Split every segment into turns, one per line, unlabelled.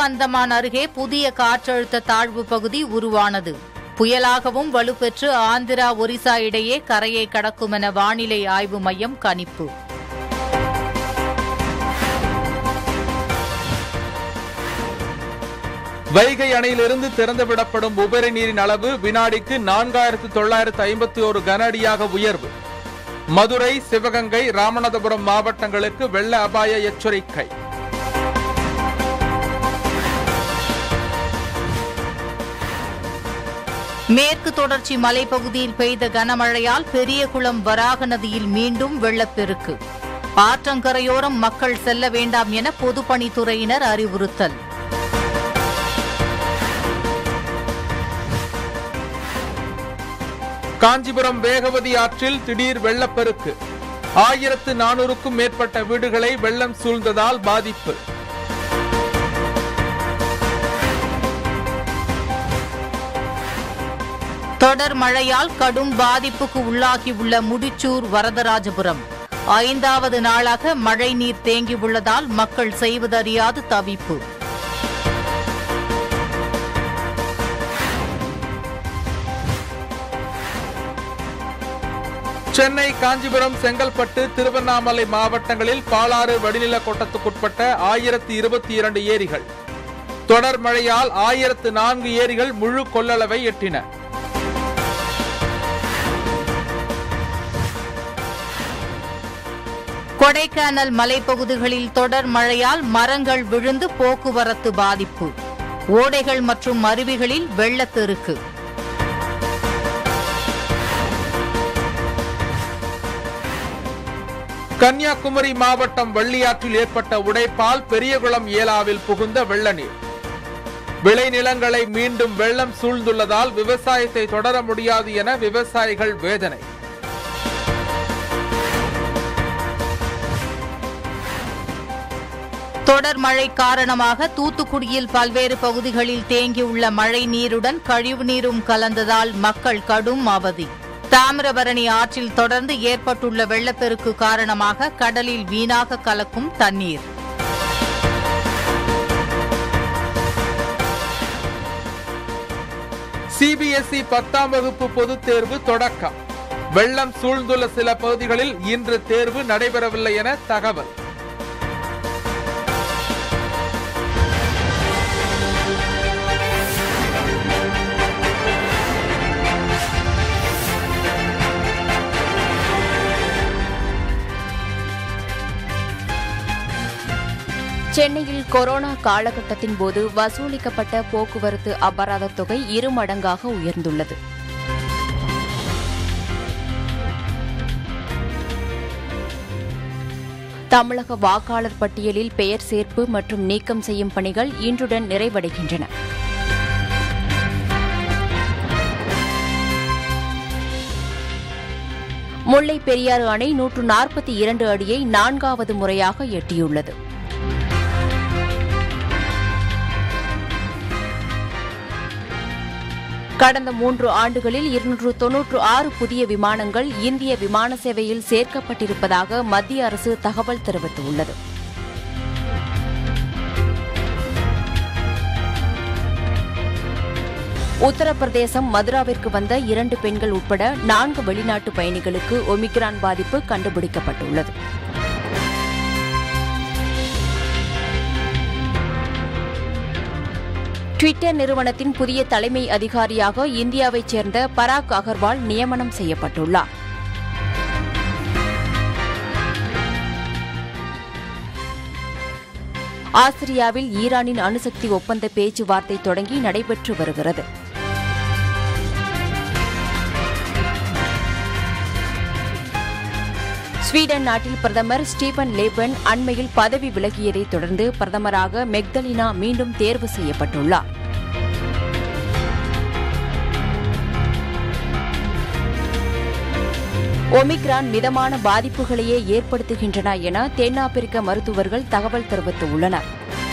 அந்தமான் அருகே புதிய காற்றழுத்த தாழ்வு பகுதி உருவானது புயலாகவும் வலுப்பெற்று ஆந்திரா ஒரிசா இடையே கரையை கடக்கும் என வானிலை ஆய்வு மையம் கணிப்பு
வைகை அணையிலிருந்து திறந்துவிடப்படும் உபரி நீரின் அளவு வினாடிக்கு நான்காயிரத்து தொள்ளாயிரத்து ஐம்பத்தி ஒரு கன அடியாக உயர்வு மதுரை சிவகங்கை ராமநாதபுரம் மாவட்டங்களுக்கு வெள்ள அபாய எச்சரிக்கை
மேற்கு தொடர்ச்சி மலைப்பகுதியில் பெய்த கனமழையால் பெரியகுளம் வராக நதியில் மீண்டும் வெள்ளப்பெருக்கு ஆற்றங்கரையோரம் மக்கள் செல்ல வேண்டாம் என பொதுப்பணித்துறையினர் அறிவுறுத்தல்
காஞ்சிபுரம் வேகவதி ஆற்றில் திடீர் வெள்ளப்பெருக்கு ஆயிரத்து நானூறுக்கும் மேற்பட்ட வீடுகளை வெள்ளம் சூழ்ந்ததால் பாதிப்பு
தொடர் மழையால் கடும் பாதிப்புக்கு உள்ளாகியுள்ள முடிச்சூர் வரதராஜபுரம் ஐந்தாவது நாளாக மழைநீர் தேங்கியுள்ளதால் மக்கள் செய்வதறியாது தவிப்பு
சென்னை காஞ்சிபுரம் செங்கல்பட்டு திருவண்ணாமலை மாவட்டங்களில் பாலாறு வடிநில கோட்டத்துக்குட்பட்ட ஆயிரத்து இருபத்தி இரண்டு ஏரிகள் தொடர் மழையால் ஆயிரத்து நான்கு ஏரிகள் முழு கொள்ளளவை எட்டின
கொடைக்கானல் மலைப்பகுதிகளில் தொடர் மழையால் மரங்கள் விழுந்து போக்குவரத்து பாதிப்பு ஓடைகள் மற்றும் அருவிகளில் வெள்ளப்பெருக்கு
கன்னியாகுமரி மாவட்டம் வள்ளியாற்றில் ஏற்பட்ட உடைப்பால் பெரியகுளம் ஏலாவில் புகுந்த வெள்ள நீர் விளைநிலங்களை மீண்டும் வெள்ளம் சூழ்ந்துள்ளதால் விவசாயத்தை தொடர முடியாது என விவசாயிகள் வேதனை
தொடர் மழை காரணமாக தூத்துக்குடியில் பல்வேறு பகுதிகளில் தேங்கியுள்ள மழை நீருடன் கழிவுநீரும் கலந்ததால் மக்கள் கடும் அவதி தாமிரபரணி ஆற்றில் தொடர்ந்து ஏற்பட்டுள்ள வெள்ளப்பெருக்கு காரணமாக கடலில் வீணாக கலக்கும் தண்ணீர்
சிபிஎஸ்இ பத்தாம் வகுப்பு பொதுத் தேர்வு தொடக்கம் வெள்ளம் சூழ்ந்துள்ள சில பகுதிகளில் இன்று தேர்வு நடைபெறவில்லை என தகவல்
சென்னையில் கொரோனா காலகட்டத்தின் போது வசூலிக்கப்பட்ட போக்குவரத்து அபராத தொகை இரு மடங்காக உயர்ந்துள்ளது தமிழக வாக்காளர் பட்டியலில் பெயர் சேர்ப்பு மற்றும் நீக்கம் செய்யும் பணிகள் இன்றுடன் நிறைவடைகின்றன முல்லை பெரியாறு அணை நூற்று நாற்பத்தி இரண்டு அடியை நான்காவது முறையாக எட்டியுள்ளது கடந்த மூன்று ஆண்டுகளில் இருநூற்று தொன்னூற்று ஆறு புதிய விமானங்கள் இந்திய விமான சேவையில் சேர்க்கப்பட்டிருப்பதாக மத்திய அரசு தகவல் தெரிவித்துள்ளது உத்தரப்பிரதேசம் மதுராவிற்கு வந்த இரண்டு பெண்கள் உட்பட நான்கு வெளிநாட்டு பயணிகளுக்கு ஒமிக்ரான் பாதிப்பு கண்டுபிடிக்கப்பட்டுள்ளது ட்விட்டர் நிறுவனத்தின் புதிய தலைமை அதிகாரியாக இந்தியாவைச் சேர்ந்த பராக் அகர்வால் நியமனம் செய்யப்பட்டுள்ளார் ஆஸ்திரியாவில் ஈரானின் அணுசக்தி ஒப்பந்த பேச்சுவார்த்தை தொடங்கி நடைபெற்று வருகிறது ஸ்வீடன் நாட்டில் பிரதமர் ஸ்டீபன் லேபன் அண்மையில் பதவி விலகியதைத் தொடர்ந்து பிரதமராக மெக்தலினா மீண்டும் தேர்வு செய்யப்பட்டுள்ளார் ஒமிக்ரான் மிதமான பாதிப்புகளையே ஏற்படுத்துகின்றன என தென்னாப்பிரிக்க மருத்துவர்கள் தகவல் தெரிவித்துள்ளனர்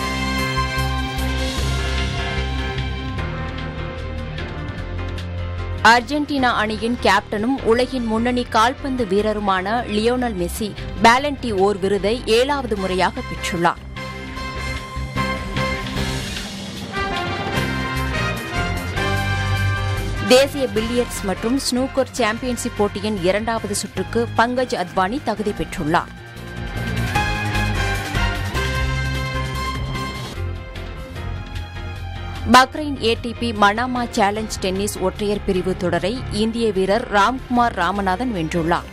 அர்ஜென்டினா அணியின் கேப்டனும் உலகின் முன்னணி கால்பந்து வீரருமான லியோனல் மெஸ்ஸி பேலண்டி ஓர் விருதை ஏழாவது முறையாக பெற்றுள்ளார் தேசிய பில்லியர்ட்ஸ் மற்றும் ஸ்னூக்கர் சாம்பியன்ஷிப் போட்டியின் இரண்டாவது சுற்றுக்கு பங்கஜ் அத்வானி தகுதி பெற்றுள்ளார் Bahrain ATP Manama challenge tennis ஒற்றையர் பிரிவு தொடரை இந்திய வீரர் ராம்குமார் ராமநாதன் வென்றுள்ளார்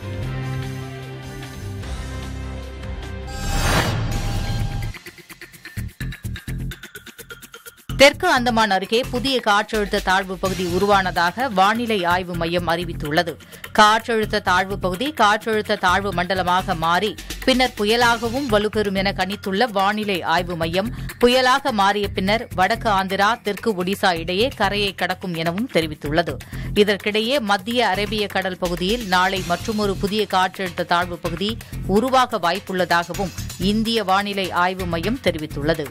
தெற்கு அந்தமான் அருகே புதிய காற்றழுத்த தாழ்வு பகுதி உருவானதாக வானிலை ஆய்வு மையம் அறிவித்துள்ளது காற்றழுத்த தாழ்வு பகுதி காற்றழுத்த தாழ்வு மண்டலமாக மாறி பின்னர் புயலாகவும் வலுப்பெறும் என கணித்துள்ள வானிலை ஆய்வு மையம் புயலாக மாறிய பின்னர் வடக்கு ஆந்திரா தெற்கு ஒடிசா இடையே கரையை கடக்கும் எனவும் தெரிவித்துள்ளது இதற்கிடையே மத்திய அரேபிய கடல் பகுதியில் நாளை மற்றொரு புதிய காற்றழுத்த தாழ்வு பகுதி உருவாக வாய்ப்புள்ளதாகவும் இந்திய வானிலை ஆய்வு மையம் தெரிவித்துள்ளது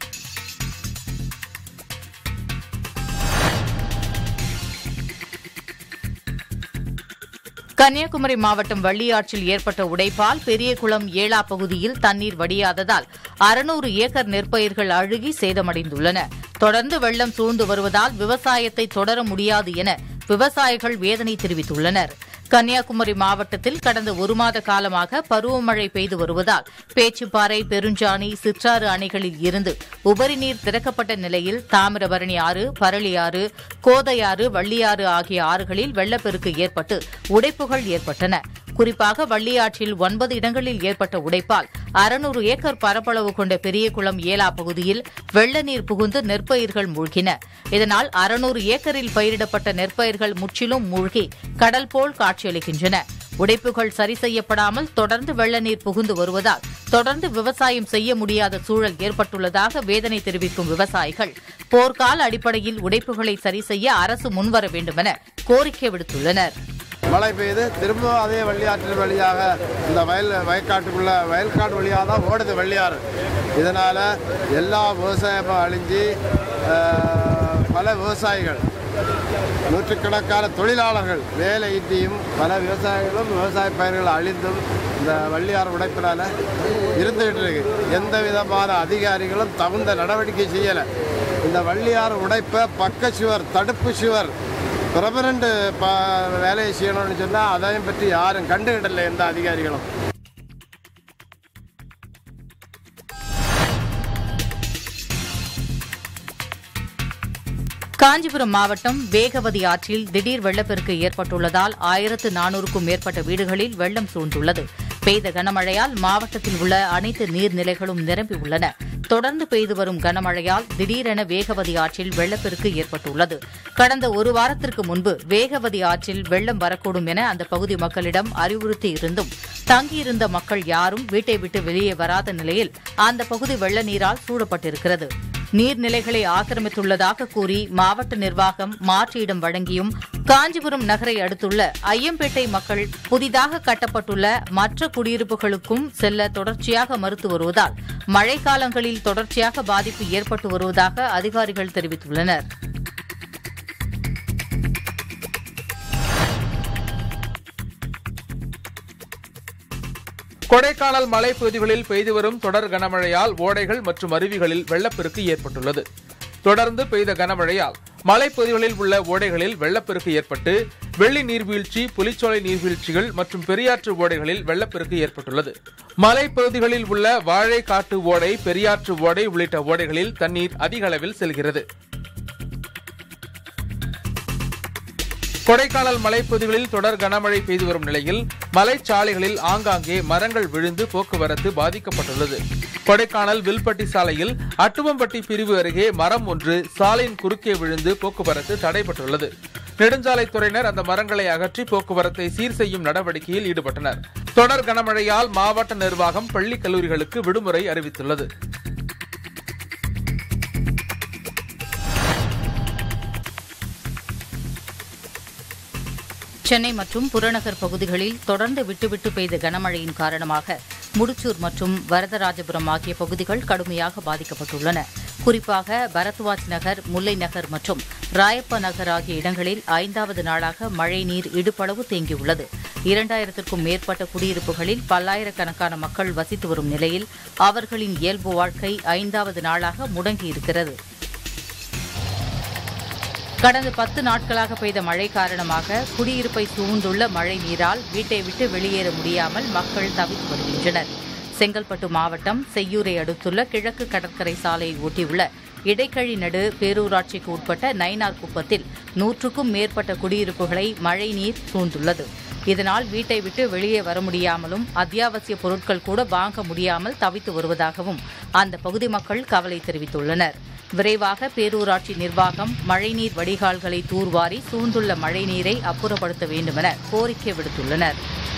கன்னியாகுமரி மாவட்டம் வள்ளியாற்றில் ஏற்பட்ட உடைப்பால் பெரியகுளம் ஏலா பகுதியில் தண்ணீர் வடியாததால் அறுநூறு ஏக்கர் நெற்பயிர்கள் அழுகி சேதமடைந்துள்ளன தொடர்ந்து வெள்ளம் சூழ்ந்து வருவதால் விவசாயத்தை தொடர முடியாது என விவசாயிகள் வேதனை தெரிவித்துள்ளனர் கன்னியாகுமரி மாவட்டத்தில் கடந்த ஒரு மாத காலமாக பருவமழை பெய்து வருவதால் பேச்சுப்பாறை பெருஞ்சாணி சிற்றாறு அணைகளில் இருந்து உபரி நீர் திறக்கப்பட்ட நிலையில் தாமிரபரணி ஆறு பரளியாறு கோதையாறு வள்ளியாறு ஆகிய ஆறுகளில் வெள்ளப்பெருக்கு ஏற்பட்டு உடைப்புகள் ஏற்பட்டன குறிப்பாக வள்ளியாற்றில் ஒன்பது இடங்களில் ஏற்பட்ட உடைப்பால் அறுநூறு ஏக்கர் பரப்பளவு கொண்ட பெரியகுளம் ஏலா பகுதியில் வெள்ள நீர் புகுந்து நெற்பயிர்கள் மூழ்கின இதனால் அறுநூறு ஏக்கரில் பயிரிடப்பட்ட நெற்பயிர்கள் முற்றிலும் மூழ்கி கடல் போல் காட்சியளிக்கின்றன உடைப்புகள் சரி செய்யப்படாமல் தொடர்ந்து வெள்ள நீர் புகுந்து வருவதால் தொடர்ந்து விவசாயம் செய்ய முடியாத சூழல் ஏற்பட்டுள்ளதாக வேதனை தெரிவிக்கும் விவசாயிகள் போர்க்கால அடிப்படையில் உடைப்புகளை சரி செய்ய அரசு முன்வர வேண்டுமென கோரிக்கை விடுத்துள்ளனர்
மழை பெய்யுது திரும்ப அதே வள்ளியாற்றின் வழியாக இந்த வயல் வயக்காட்டுக்குள்ள வயல்காடு வழியாக தான் ஓடுது வள்ளியாறு இதனால் எல்லா விவசாயமும் அழிஞ்சு ஆஹ், பல விவசாயிகள் நூற்றுக்கணக்கான தொழிலாளர்கள் வேலை இன்றியும் பல விவசாயிகளும் விவசாய பயிர்கள் அழிந்தும் இந்த வள்ளியார் உடைப்பினால இருந்துகிட்டு இருக்கு எந்த விதமான அதிகாரிகளும் தகுந்த நடவடிக்கை செய்யலை இந்த வள்ளியார் உடைப்பை பக்க சுவர் தடுப்பு சுவர் பெர்மனண்ட் ப வேலையை செய்யணும்னு சொன்னால் அதையும் பற்றி யாரும் கண்டுகிடல எந்த அதிகாரிகளும்
காஞ்சிபுரம் மாவட்டம் வேகவதி ஆற்றில் திடீர் வெள்ளப்பெருக்கு ஏற்பட்டுள்ளதால் ஆயிரத்து நானூறுக்கும் மேற்பட்ட வீடுகளில் வெள்ளம் சூழ்ந்துள்ளது பெய்த கனமழையால் மாவட்டத்தில் உள்ள அனைத்து நீர்நிலைகளும் நிரம்பியுள்ளன தொடர்ந்து பெய்து வரும் கனமழையால் திடீரென வேகவதி ஆற்றில் வெள்ளப்பெருக்கு ஏற்பட்டுள்ளது கடந்த ஒரு வாரத்திற்கு முன்பு வேகவதி ஆற்றில் வெள்ளம் வரக்கூடும் என அந்த பகுதி மக்களிடம் அறிவுறுத்தி இருந்தும் தங்கியிருந்த மக்கள் யாரும் வீட்டை விட்டு வெளியே வராத நிலையில் அந்த பகுதி வெள்ள நீரால் சூழப்பட்டிருக்கிறது நீர்நிலைகளை ஆக்கிரமித்துள்ளதாக கூறி மாவட்ட நிர்வாகம் மாற்று இடம் வழங்கியும் காஞ்சிபுரம் நகரை அடுத்துள்ள ஐயம்பேட்டை மக்கள் புதிதாக கட்டப்பட்டுள்ள மற்ற குடியிருப்புகளுக்கும் செல்ல தொடர்ச்சியாக மறுத்து வருவதால் மழைக்காலங்களில் தொடர்ச்சியாக பாதிப்பு ஏற்பட்டு வருவதாக அதிகாரிகள் தெரிவித்துள்ளனர்
கொடைக்கானல் மலைப்பகுதிகளில் பெய்து வரும் தொடர் கனமழையால் ஓடைகள் மற்றும் அருவிகளில் வெள்ளப்பெருக்கு ஏற்பட்டுள்ளது தொடர்ந்து பெய்த கனமழையால் மலைப்பகுதிகளில் உள்ள ஓடைகளில் வெள்ளப்பெருக்கு ஏற்பட்டு வெள்ளி நீர்வீழ்ச்சி புலிச்சோலை நீர்வீழ்ச்சிகள் மற்றும் பெரியாற்று ஓடைகளில் வெள்ளப்பெருக்கு ஏற்பட்டுள்ளது மலைப்பகுதிகளில் உள்ள வாழைக்காட்டு ஓடை பெரியாற்று ஓடை உள்ளிட்ட ஓடைகளில் தண்ணீர் அதிக அளவில் செல்கிறது கொடைக்கானல் மலைப்பகுதிகளில் தொடர் கனமழை பெய்து வரும் நிலையில் மலைச்சாலைகளில் ஆங்காங்கே மரங்கள் விழுந்து போக்குவரத்து பாதிக்கப்பட்டுள்ளது கொடைக்கானல் வில்பட்டி சாலையில் அட்டுவம்பட்டி பிரிவு அருகே மரம் ஒன்று சாலையின் குறுக்கே விழுந்து போக்குவரத்து தடைபட்டுள்ளது நெடுஞ்சாலைத்துறையினர் அந்த மரங்களை அகற்றி போக்குவரத்தை சீர் செய்யும் நடவடிக்கையில் ஈடுபட்டனர் தொடர் கனமழையால் மாவட்ட நிர்வாகம் பள்ளி கல்லூரிகளுக்கு விடுமுறை அறிவித்துள்ளது
சென்னை மற்றும் புறநகர் பகுதிகளில் தொடர்ந்து விட்டுவிட்டு பெய்த கனமழையின் காரணமாக முடிச்சூர் மற்றும் வரதராஜபுரம் ஆகிய பகுதிகள் கடுமையாக பாதிக்கப்பட்டுள்ளன குறிப்பாக பரத்வாஜ் நகர் முல்லை நகர் மற்றும் ராயப்ப நகர் ஆகிய இடங்களில் ஐந்தாவது நாளாக மழை நீர் இடுப்பளவு தேங்கியுள்ளது இரண்டாயிரத்திற்கும் மேற்பட்ட குடியிருப்புகளில் பல்லாயிரக்கணக்கான மக்கள் வசித்து வரும் நிலையில் அவர்களின் இயல்பு வாழ்க்கை ஐந்தாவது நாளாக முடங்கியிருக்கிறது கடந்த பத்து நாட்களாக பெய்த மழை காரணமாக குடியிருப்பை சூழ்ந்துள்ள மழை நீரால் வீட்டை விட்டு வெளியேற முடியாமல் மக்கள் தவித்து வருகின்றனர் செங்கல்பட்டு மாவட்டம் செய்யூரை அடுத்துள்ள கிழக்கு கடற்கரை சாலையை ஒட்டியுள்ள இடைக்கழி நடு பேரூராட்சிக்கு உட்பட்ட நைனார் குப்பத்தில் நூற்றுக்கும் மேற்பட்ட குடியிருப்புகளை மழை நீர் சூழ்ந்துள்ளது இதனால் வீட்டை விட்டு வெளியே வர முடியாமலும் அத்தியாவசிய பொருட்கள் கூட வாங்க முடியாமல் தவித்து வருவதாகவும் அந்த பகுதி மக்கள் கவலை தெரிவித்துள்ளனர் விரைவாக பேரூராட்சி நிர்வாகம் மழைநீர் வடிகால்களை தூர்வாரி சூழ்ந்துள்ள மழைநீரை அப்புறப்படுத்த வேண்டுமென கோரிக்கை விடுத்துள்ளனர்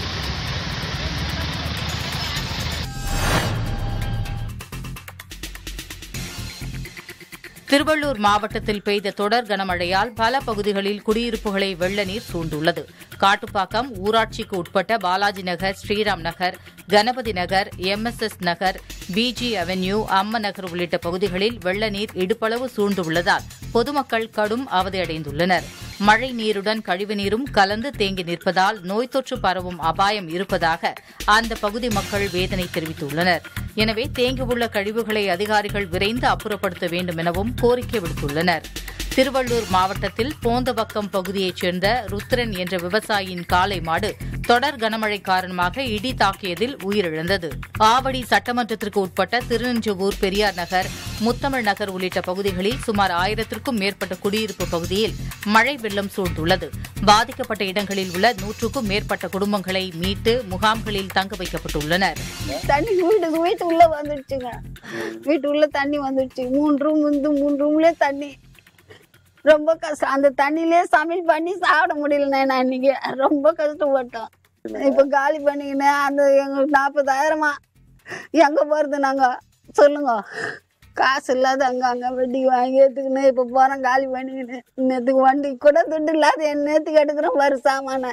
திருவள்ளூர் மாவட்டத்தில் பெய்த தொடர் கனமழையால் பல பகுதிகளில் குடியிருப்புகளை வெள்ள நீர் சூழ்ந்துள்ளது காட்டுப்பாக்கம் ஊராட்சிக்கு உட்பட்ட Balaji Nagar Sriram Nagar Ganapathi Nagar MSS Nagar PG avenue Amma Nagar உள்ளிட்ட பகுதிகளில் வெள்ள நீர் இடுப்பளவு சூழ்ந்துள்ளதால் பொதுமக்கள் கடும் அவதியடைந்துள்ளனர் மழை நீருடன் கழிவுநீரும் கலந்து தேங்கி நிற்பதால் நோய் தொற்று பரவும் அபாயம் இருப்பதாக அந்த பகுதி மக்கள் வேதனை தெரிவித்துள்ளனர் எனவே தேங்கியுள்ள கழிவுகளை அதிகாரிகள் விரைந்து அப்புறப்படுத்த வேண்டும் எனவும் கோரிக்கை விடுத்துள்ளனர் திருவள்ளூர் மாவட்டத்தில் போந்தவக்கம் பகுதியைச் சேர்ந்த ருத்ரன் என்ற விவசாயியின் காளை மாடு தொடர் கனமழை காரணமாக இடி தாக்கியதில் உயிரிழந்தது ஆவடி சட்டமன்றத்திற்கு உட்பட்ட திருநெஞ்சவூர் பெரியார் நகர் முத்தமிழ் நகர் உள்ளிட்ட பகுதிகளில் சுமார் ஆயிரத்திற்கும் மேற்பட்ட குடியிருப்பு பகுதியில் மழை வெள்ளம் சூழ்ந்துள்ளது பாதிக்கப்பட்ட இடங்களில் உள்ள நூற்றுக்கும் மேற்பட்ட குடும்பங்களை மீட்டு முகாம்களில் தங்க வைக்கப்பட்டுள்ளனர்
தண்ணி வீட்டுக்கு வீட்டு உள்ள வந்துடுச்சுங்க வீட்டு உள்ள தண்ணி வந்துடுச்சு மூணு ரூம் வந்து மூணு ரூம்லயே தண்ணி ரொம்ப கஷ்டம் அந்த தண்ணியிலே சமையல் பண்ணி சாப்பிட முடியலண்ணே நான் இன்னைக்கு ரொம்ப கஷ்டப்பட்டோம் இப்போ காலி பண்ணிக்கினேன் அந்த எங்களுக்கு நாற்பதாயிரமா எங்க போறது நாங்க சொல்லுங்க காசு இல்லாத அங்க அங்க வட்டி வாங்கி எடுத்துக்கின்னு இப்போ போறோம் காலி பண்ணிக்கின்னு நேற்றுக்கு வண்டி கூட துட்டு இல்லாத என் நேற்றுக்கு எடுக்கிறோம் வரும் சாமான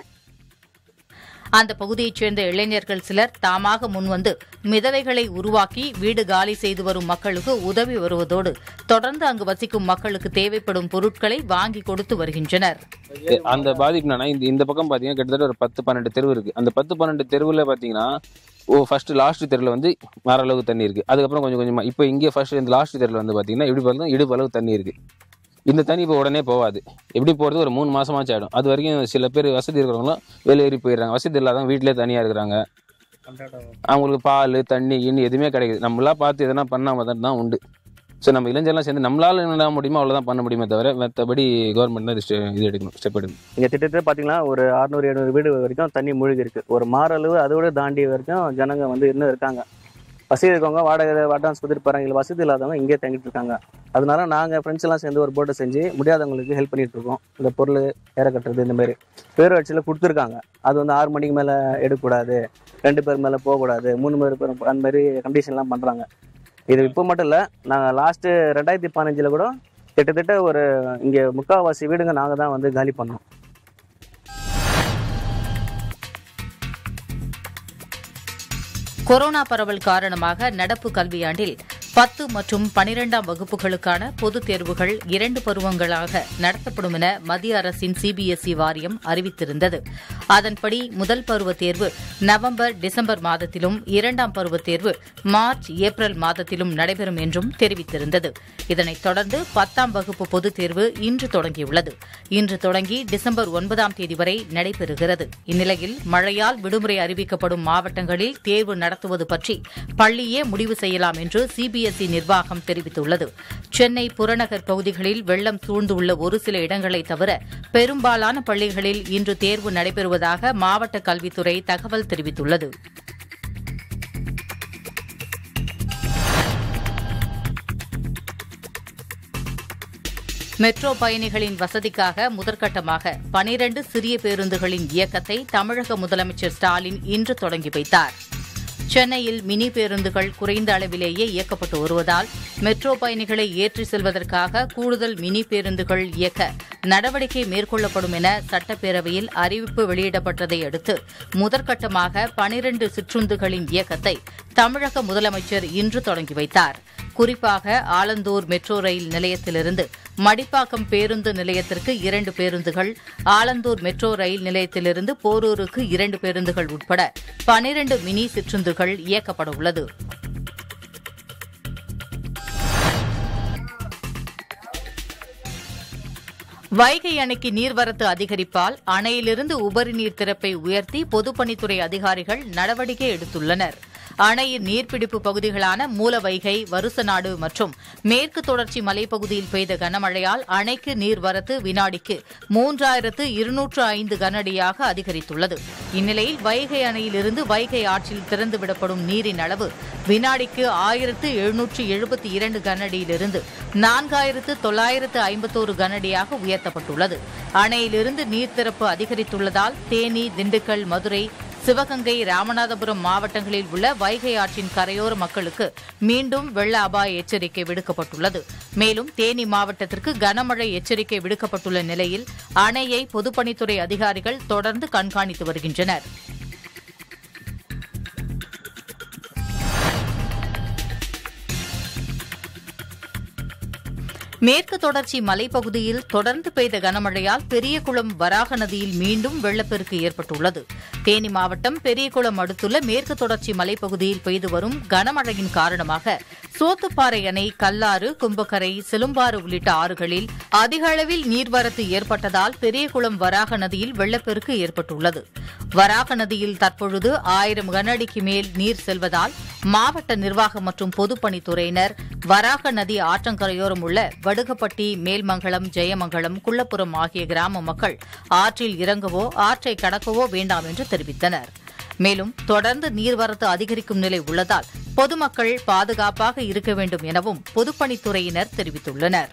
அந்த பகுதியைச் சேர்ந்த இளைஞர்கள் சிலர் தாமாக முன்வந்து மிதவைகளை உருவாக்கி வீடு காலி செய்து வரும் மக்களுக்கு உதவி வருவதோடு தொடர்ந்து அங்கு வசிக்கும் மக்களுக்கு தேவைப்படும் பொருட்களை வாங்கி கொடுத்து வருகின்றனர்
அந்த பாதிப்பு என்னன்னா இந்த இந்த பக்கம் பாத்தீங்கன்னா கிட்டத்தட்ட ஒரு பத்து பன்னெண்டு தெருவு இருக்கு அந்த பத்து பன்னெண்டு தெருவுல பாத்தீங்கன்னா ஓ ஃபர்ஸ்ட் லாஸ்ட் தெருவில் வந்து மர அளவு தண்ணி இருக்கு அதுக்கப்புறம் கொஞ்சம் கொஞ்சமா இப்போ இங்கே ஃபர்ஸ்ட் இந்த லாஸ்ட் தெருவில் வந்து பாத்தீங்கன்னா இப்படி பார்த்தா இடுப்பு அளவு தண்ணி இருக்கு இந்த தண்ணி இப்போ உடனே போகாது எப்படி போகிறது ஒரு மூணு மாசமாச்சும் ஆயிடும் அது வரைக்கும் சில பேர் வசதி இருக்கிறவங்களும் வெளியேறி போயிடுறாங்க வசதி இல்லாதவங்க வீட்டிலே தனியாக இருக்கிறாங்க அவங்களுக்கு பால் தண்ணி இன்னும் எதுவுமே கிடைக்குது நம்மளா பார்த்து எதனா பண்ணால் தான் உண்டு ஸோ நம்ம இளைஞர்லாம் சேர்ந்து நம்மளால என்ன முடியுமோ அவ்வளோதான் பண்ண முடியுமே தவிர மற்றபடி கவர்மெண்ட் தான் இது ஸ்டெ- இது எடுக்கணும் ஸ்டெப் எடுக்கணும்
இங்கே திட்டத்தட்ட பார்த்தீங்கன்னா ஒரு அறுநூறு எழுநூறு வீடு வரைக்கும் தண்ணி மூழ்கி இருக்கு ஒரு மாரளவு அதோட தாண்டி வரைக்கும் ஜனங்க வந்து இன்னும் இருக்காங்க வசதி இருக்கவங்க வாடகை அட்வான்ஸ் கொடுத்துட்டு போகிறாங்க இல்லை வசதி இல்லாதவங்க இங்கே தங்கிட்டு இருக்காங்க அதனால நாங்கள் ஃப்ரெண்ட்ஸ் எல்லாம் சேர்ந்து ஒரு போட்டை செஞ்சு முடியாதவங்களுக்கு ஹெல்ப் பண்ணிட்டு இருக்கோம் இந்த பொருள் ஏற கட்டுறது இந்த மாதிரி பேரூராட்சியில் கொடுத்துருக்காங்க அது வந்து ஆறு மணிக்கு மேலே எடுக்கக்கூடாது ரெண்டு பேர் மேலே போகக்கூடாது மூணு பேர் பேர் அந்த மாதிரி கண்டிஷன்லாம் பண்ணுறாங்க இது இப்போ மட்டும் இல்லை நாங்கள் லாஸ்ட்டு ரெண்டாயிரத்தி பதினஞ்சில் கூட கிட்டத்தட்ட ஒரு இங்கே முக்கால்வாசி வீடுங்க நாங்கள் தான் வந்து காலி பண்ணோம்
கொரோனா பரவல் காரணமாக நடப்பு கல்வியாண்டில் பத்து மற்றும் பனிரெண்டாம் வகுப்புகளுக்கான பொதுத் தேர்வுகள் இரண்டு பருவங்களாக நடத்தப்படும் என மத்திய அரசின் சிபிஎஸ்இ வாரியம் அறிவித்திருந்தது அதன்படி முதல் பருவ தேர்வு நவம்பர் டிசம்பர் மாதத்திலும் இரண்டாம் பருவ தேர்வு மார்ச் ஏப்ரல் மாதத்திலும் நடைபெறும் என்றும் தெரிவித்திருந்தது இதனைத் தொடர்ந்து பத்தாம் வகுப்பு பொதுத் தேர்வு இன்று தொடங்கியுள்ளது இன்று தொடங்கி டிசம்பர் ஒன்பதாம் தேதி வரை நடைபெறுகிறது இந்நிலையில் மழையால் விடுமுறை அறிவிக்கப்படும் மாவட்டங்களில் தேர்வு நடத்துவது பற்றி பள்ளியே முடிவு செய்யலாம் என்று சிபிஎஸ்இ நிர்வாகம் தெரிவித்துள்ளது சென்னை புறநகர் பகுதிகளில் வெள்ளம் சூழ்ந்துள்ள ஒரு சில இடங்களை தவிர பெரும்பாலான பள்ளிகளில் இன்று தேர்வு நடைபெறுவதாக மாவட்ட கல்வித்துறை தகவல் தெரிவித்துள்ளது மெட்ரோ பயணிகளின் வசதிக்காக முதற்கட்டமாக பனிரண்டு சிறிய பேருந்துகளின் இயக்கத்தை தமிழக முதலமைச்சர் ஸ்டாலின் இன்று தொடங்கி வைத்தார் சென்னையில் மினி பேருந்துகள் குறைந்த அளவிலேயே இயக்கப்பட்டு வருவதால் மெட்ரோ பயணிகளை ஏற்றி செல்வதற்காக கூடுதல் மினி பேருந்துகள் இயக்க நடவடிக்கை மேற்கொள்ளப்படும் என சட்டப்பேரவையில் அறிவிப்பு வெளியிடப்பட்டதை அடுத்து முதற்கட்டமாக பனிரண்டு சிற்றுந்துகளின் இயக்கத்தை தமிழக முதலமைச்சர் இன்று தொடங்கி வைத்தார் குறிப்பாக ஆலந்தூர் மெட்ரோ ரயில் நிலையத்திலிருந்து மடிப்பாக்கம் பேருந்து நிலையத்திற்கு இரண்டு பேருந்துகள் ஆலந்தூர் மெட்ரோ ரயில் நிலையத்திலிருந்து போரூருக்கு இரண்டு பேருந்துகள் உட்பட பனிரண்டு மினி சிற்றுந்துகள் இயக்கப்பட உள்ளது வைகை அணைக்கு நீர்வரத்து அதிகரிப்பால் அணையிலிருந்து உபரி நீர் திறப்பை உயர்த்தி பொதுப்பணித்துறை அதிகாரிகள் நடவடிக்கை எடுத்துள்ளனர் அணையின் நீர்பிடிப்பு பகுதிகளான மூலவைகை வருசநாடு மற்றும் மேற்கு தொடர்ச்சி மலைப்பகுதியில் பெய்த கனமழையால் அணைக்கு நீர்வரத்து வினாடிக்கு மூன்றாயிரத்து இருநூற்று ஐந்து கனஅடியாக அதிகரித்துள்ளது இந்நிலையில் வைகை அணையிலிருந்து வைகை ஆற்றில் திறந்துவிடப்படும் நீரின் அளவு வினாடிக்கு ஆயிரத்து எழுநூற்று எழுபத்தி இரண்டு கனஅடியிலிருந்து நான்காயிரத்து தொள்ளாயிரத்து ஐம்பத்தோரு கனஅடியாக உயர்த்தப்பட்டுள்ளது அணையிலிருந்து நீர் திறப்பு அதிகரித்துள்ளதால் தேனி திண்டுக்கல் மதுரை சிவகங்கை ராமநாதபுரம் மாவட்டங்களில் உள்ள வைகை ஆற்றின் கரையோர மக்களுக்கு மீண்டும் வெள்ள அபாய எச்சரிக்கை விடுக்கப்பட்டுள்ளது மேலும் தேனி மாவட்டத்திற்கு கனமழை எச்சரிக்கை விடுக்கப்பட்டுள்ள நிலையில் அணையை பொதுப்பணித்துறை அதிகாரிகள் தொடர்ந்து கண்காணித்து வருகின்றனர் மேற்கு தொடர்ச்சி மலைப்பகுதியில் தொடர்ந்து பெய்த கனமழையால் பெரியகுளம் வராக நதியில் மீண்டும் வெள்ளப்பெருக்கு ஏற்பட்டுள்ளது தேனி மாவட்டம் பெரியகுளம் அடுத்துள்ள மேற்கு தொடர்ச்சி மலைப்பகுதியில் பெய்து வரும் கனமழையின் காரணமாக சோத்துப்பாறை அணை கல்லாறு கும்பக்கரை சிலும்பாறு உள்ளிட்ட ஆறுகளில் அதிக அளவில் நீர்வரத்து ஏற்பட்டதால் பெரியகுளம் வராக நதியில் வெள்ளப்பெருக்கு ஏற்பட்டுள்ளது வராக நதியில் தற்பொழுது ஆயிரம் கனஅடிக்கு மேல் நீர் செல்வதால் மாவட்ட நிர்வாகம் மற்றும் பொதுப்பணித்துறையினர் வராக நதி ஆற்றங்கரையோரம் உள்ள வடுகப்பட்டி மேல்மங்கலம் ஜெயமங்கலம் குள்ளப்புறம் ஆகிய கிராம மக்கள் ஆற்றில் இறங்கவோ ஆற்றை கடக்கவோ வேண்டாம் என்று தெரிவித்தனர் மேலும் தொடர்ந்து நீர்வரத்து அதிகரிக்கும் நிலை உள்ளதால் பொதுமக்கள் பாதுகாப்பாக இருக்க வேண்டும் எனவும் பொதுப்பணித்துறையினர் தெரிவித்துள்ளனர்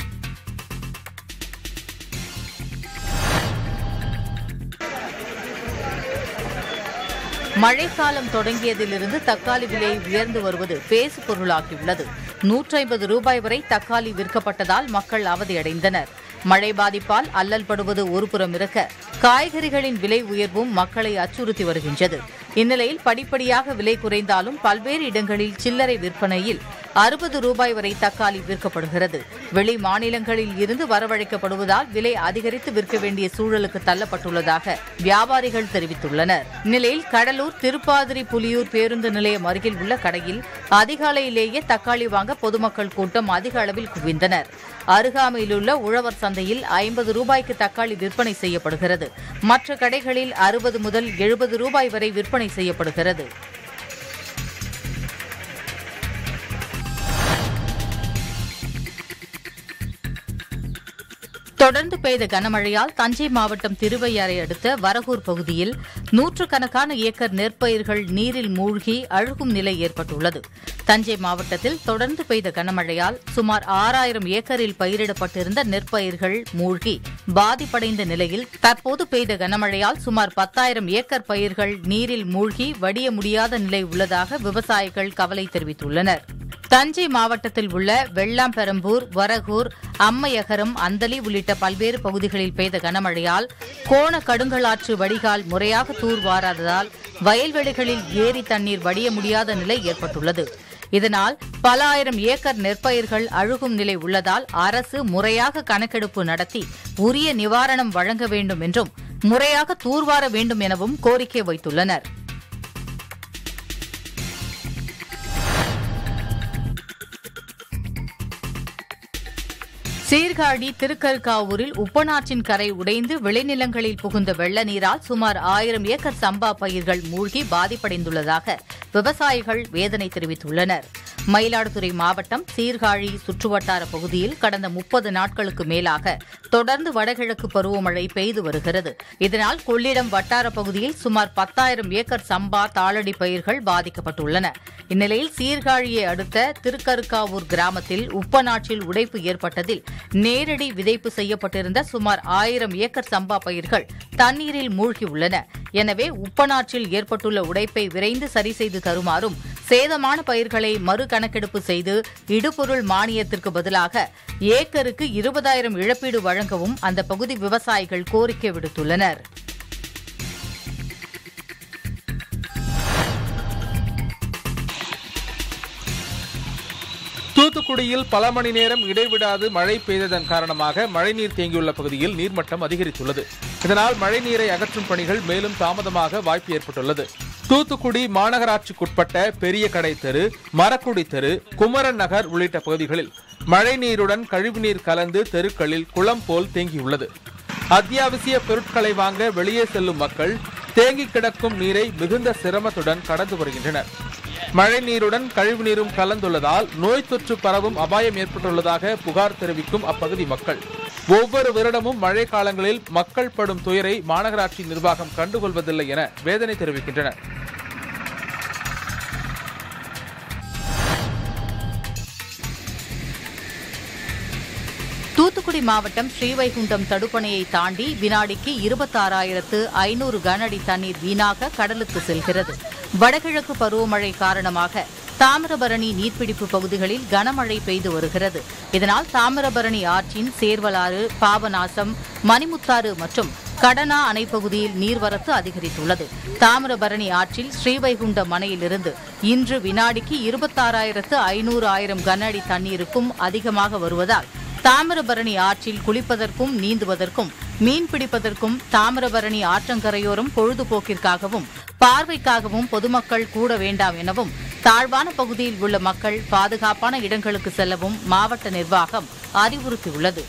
மழைக்காலம் தொடங்கியதிலிருந்து தக்காளி விலை உயர்ந்து வருவது பேசு பொருளாகியுள்ளது நூற்றி ஐம்பது ரூபாய் வரை தக்காளி விற்கப்பட்டதால் மக்கள் அவதியடைந்தனர் மழை பாதிப்பால் அல்லல் படுவது ஒருபுறம் இருக்க காய்கறிகளின் விலை உயர்வும் மக்களை அச்சுறுத்தி வருகின்றது இந்நிலையில் படிப்படியாக விலை குறைந்தாலும் பல்வேறு இடங்களில் சில்லறை விற்பனையில் அறுபது ரூபாய் வரை தக்காளி விற்கப்படுகிறது வெளி மாநிலங்களில் இருந்து வரவழைக்கப்படுவதால் விலை அதிகரித்து விற்க வேண்டிய சூழலுக்கு தள்ளப்பட்டுள்ளதாக வியாபாரிகள் தெரிவித்துள்ளனர் இந்நிலையில் கடலூர் திருப்பாதிரி புலியூர் பேருந்து நிலையம் அருகில் உள்ள கடையில் அதிகாலையிலேயே தக்காளி வாங்க பொதுமக்கள் கூட்டம் அதிக அளவில் குவிந்தனர் அருகாமையிலுள்ள உழவர் சந்தையில் ஐம்பது ரூபாய்க்கு தக்காளி விற்பனை செய்யப்படுகிறது மற்ற கடைகளில் அறுபது முதல் எழுபது ரூபாய் வரை விற்பனை செய்யப்படுகிறது தொடர்ந்து பெய்த கனமழையால் தஞ்சை மாவட்டம் திருவையாறை அடுத்த வரகூர் பகுதியில் நூற்றுக்கணக்கான ஏக்கர் நெற்பயிர்கள் நீரில் மூழ்கி அழுகும் நிலை ஏற்பட்டுள்ளது தஞ்சை மாவட்டத்தில் தொடர்ந்து பெய்த கனமழையால் சுமார் ஆறாயிரம் ஏக்கரில் பயிரிடப்பட்டிருந்த நெற்பயிர்கள் மூழ்கி பாதிப்படைந்த நிலையில் தற்போது பெய்த கனமழையால் சுமார் பத்தாயிரம் ஏக்கர் பயிர்கள் நீரில் மூழ்கி வடிய முடியாத நிலை உள்ளதாக விவசாயிகள் கவலை தெரிவித்துள்ளனர் தஞ்சை மாவட்டத்தில் உள்ள வெள்ளாம்பெரம்பூர் வரகூர் அம்மையகரம் அந்தலி உள்ளிட்ட பல்வேறு பகுதிகளில் பெய்த கனமழையால் கோண கடுங்கலாற்று வடிகால் முறையாக தூர்வாராததால் வயல்வெளிகளில் ஏரி தண்ணீர் வடிய முடியாத நிலை ஏற்பட்டுள்ளது இதனால் பல ஆயிரம் ஏக்கர் நெற்பயிர்கள் அழுகும் நிலை உள்ளதால் அரசு முறையாக கணக்கெடுப்பு நடத்தி உரிய நிவாரணம் வழங்க வேண்டும் என்றும் முறையாக தூர்வார வேண்டும் எனவும் கோரிக்கை வைத்துள்ளனர் சீர்காழி திருக்கற்காவூரில் உப்பனாற்றின் கரை உடைந்து விளைநிலங்களில் புகுந்த வெள்ள நீரால் சுமார் ஆயிரம் ஏக்கர் சம்பா பயிர்கள் மூழ்கி பாதிப்படைந்துள்ளதாக விவசாயிகள் வேதனை தெரிவித்துள்ளனர் மயிலாடுதுறை மாவட்டம் சீர்காழி சுற்றுவட்டார பகுதியில் கடந்த முப்பது நாட்களுக்கு மேலாக தொடர்ந்து வடகிழக்கு பருவமழை பெய்து வருகிறது இதனால் கொள்ளிடம் வட்டார பகுதியில் சுமார் பத்தாயிரம் ஏக்கர் சம்பா தாளடி பயிர்கள் பாதிக்கப்பட்டுள்ளன இந்நிலையில் சீர்காழியை அடுத்த திருக்கருக்காவூர் கிராமத்தில் உப்பநாற்றில் உடைப்பு ஏற்பட்டதில் நேரடி விதைப்பு செய்யப்பட்டிருந்த சுமார் ஆயிரம் ஏக்கர் சம்பா பயிர்கள் தண்ணீரில் மூழ்கியுள்ளன எனவே உப்பநாற்றில் ஏற்பட்டுள்ள உடைப்பை விரைந்து சரி செய்து தருமாறும் சேதமான பயிர்களை மறு கணக்கெடுப்பு செய்து இடுபொருள் மானியத்திற்கு பதிலாக ஏக்கருக்கு இருபதாயிரம் இழப்பீடு வழங்கவும் அந்த பகுதி விவசாயிகள் கோரிக்கை விடுத்துள்ளனர்
தூத்துக்குடியில் பல மணி நேரம் இடைவிடாது மழை பெய்ததன் காரணமாக மழைநீர் தேங்கியுள்ள பகுதியில் நீர்மட்டம் அதிகரித்துள்ளது இதனால் மழைநீரை அகற்றும் பணிகள் மேலும் தாமதமாக வாய்ப்பு ஏற்பட்டுள்ளது தூத்துக்குடி மாநகராட்சிக்குட்பட்ட பெரிய கடை தெரு மரக்குடி தெரு குமரன் நகர் உள்ளிட்ட பகுதிகளில் மழைநீருடன் கழிவுநீர் கலந்து தெருக்களில் குளம் போல் தேங்கியுள்ளது அத்தியாவசிய பொருட்களை வாங்க வெளியே செல்லும் மக்கள் தேங்கி கிடக்கும் நீரை மிகுந்த சிரமத்துடன் கடந்து வருகின்றனர் மழை நீருடன் கழிவு நீரும் கலந்துள்ளதால் நோய் தொற்று பரவும் அபாயம் ஏற்பட்டுள்ளதாக புகார் தெரிவிக்கும் அப்பகுதி மக்கள் ஒவ்வொரு வருடமும் மழை காலங்களில் மக்கள் படும் துயரை மாநகராட்சி நிர்வாகம் கண்டுகொள்வதில்லை என வேதனை தெரிவிக்கின்றனர்
தூத்துக்குடி மாவட்டம் ஸ்ரீவைகுண்டம் தடுப்பணையை தாண்டி வினாடிக்கு இருபத்தாறாயிரத்து ஐநூறு கனஅடி தண்ணீர் வீணாக கடலுக்கு செல்கிறது வடகிழக்கு பருவமழை காரணமாக தாமிரபரணி நீர்பிடிப்பு பகுதிகளில் கனமழை பெய்து வருகிறது இதனால் தாமிரபரணி ஆற்றின் சேர்வலாறு பாபநாசம் மணிமுத்தாறு மற்றும் கடனா அணை பகுதியில் நீர்வரத்து அதிகரித்துள்ளது தாமிரபரணி ஆற்றில் ஸ்ரீவைகுண்டம் அணையிலிருந்து இன்று வினாடிக்கு இருபத்தாறாயிரத்து ஐநூறு ஆயிரம் கன அடி தண்ணீருக்கும் அதிகமாக வருவதால் தாமிரபரணி ஆற்றில் குளிப்பதற்கும் நீந்துவதற்கும் மீன் பிடிப்பதற்கும் தாமிரபரணி ஆற்றங்கரையோரம் பொழுதுபோக்கிற்காகவும் பார்வைக்காகவும் பொதுமக்கள் கூட வேண்டாம் எனவும் தாழ்வான பகுதியில் உள்ள மக்கள் பாதுகாப்பான இடங்களுக்கு செல்லவும் மாவட்ட நிர்வாகம் அறிவுறுத்தியுள்ளது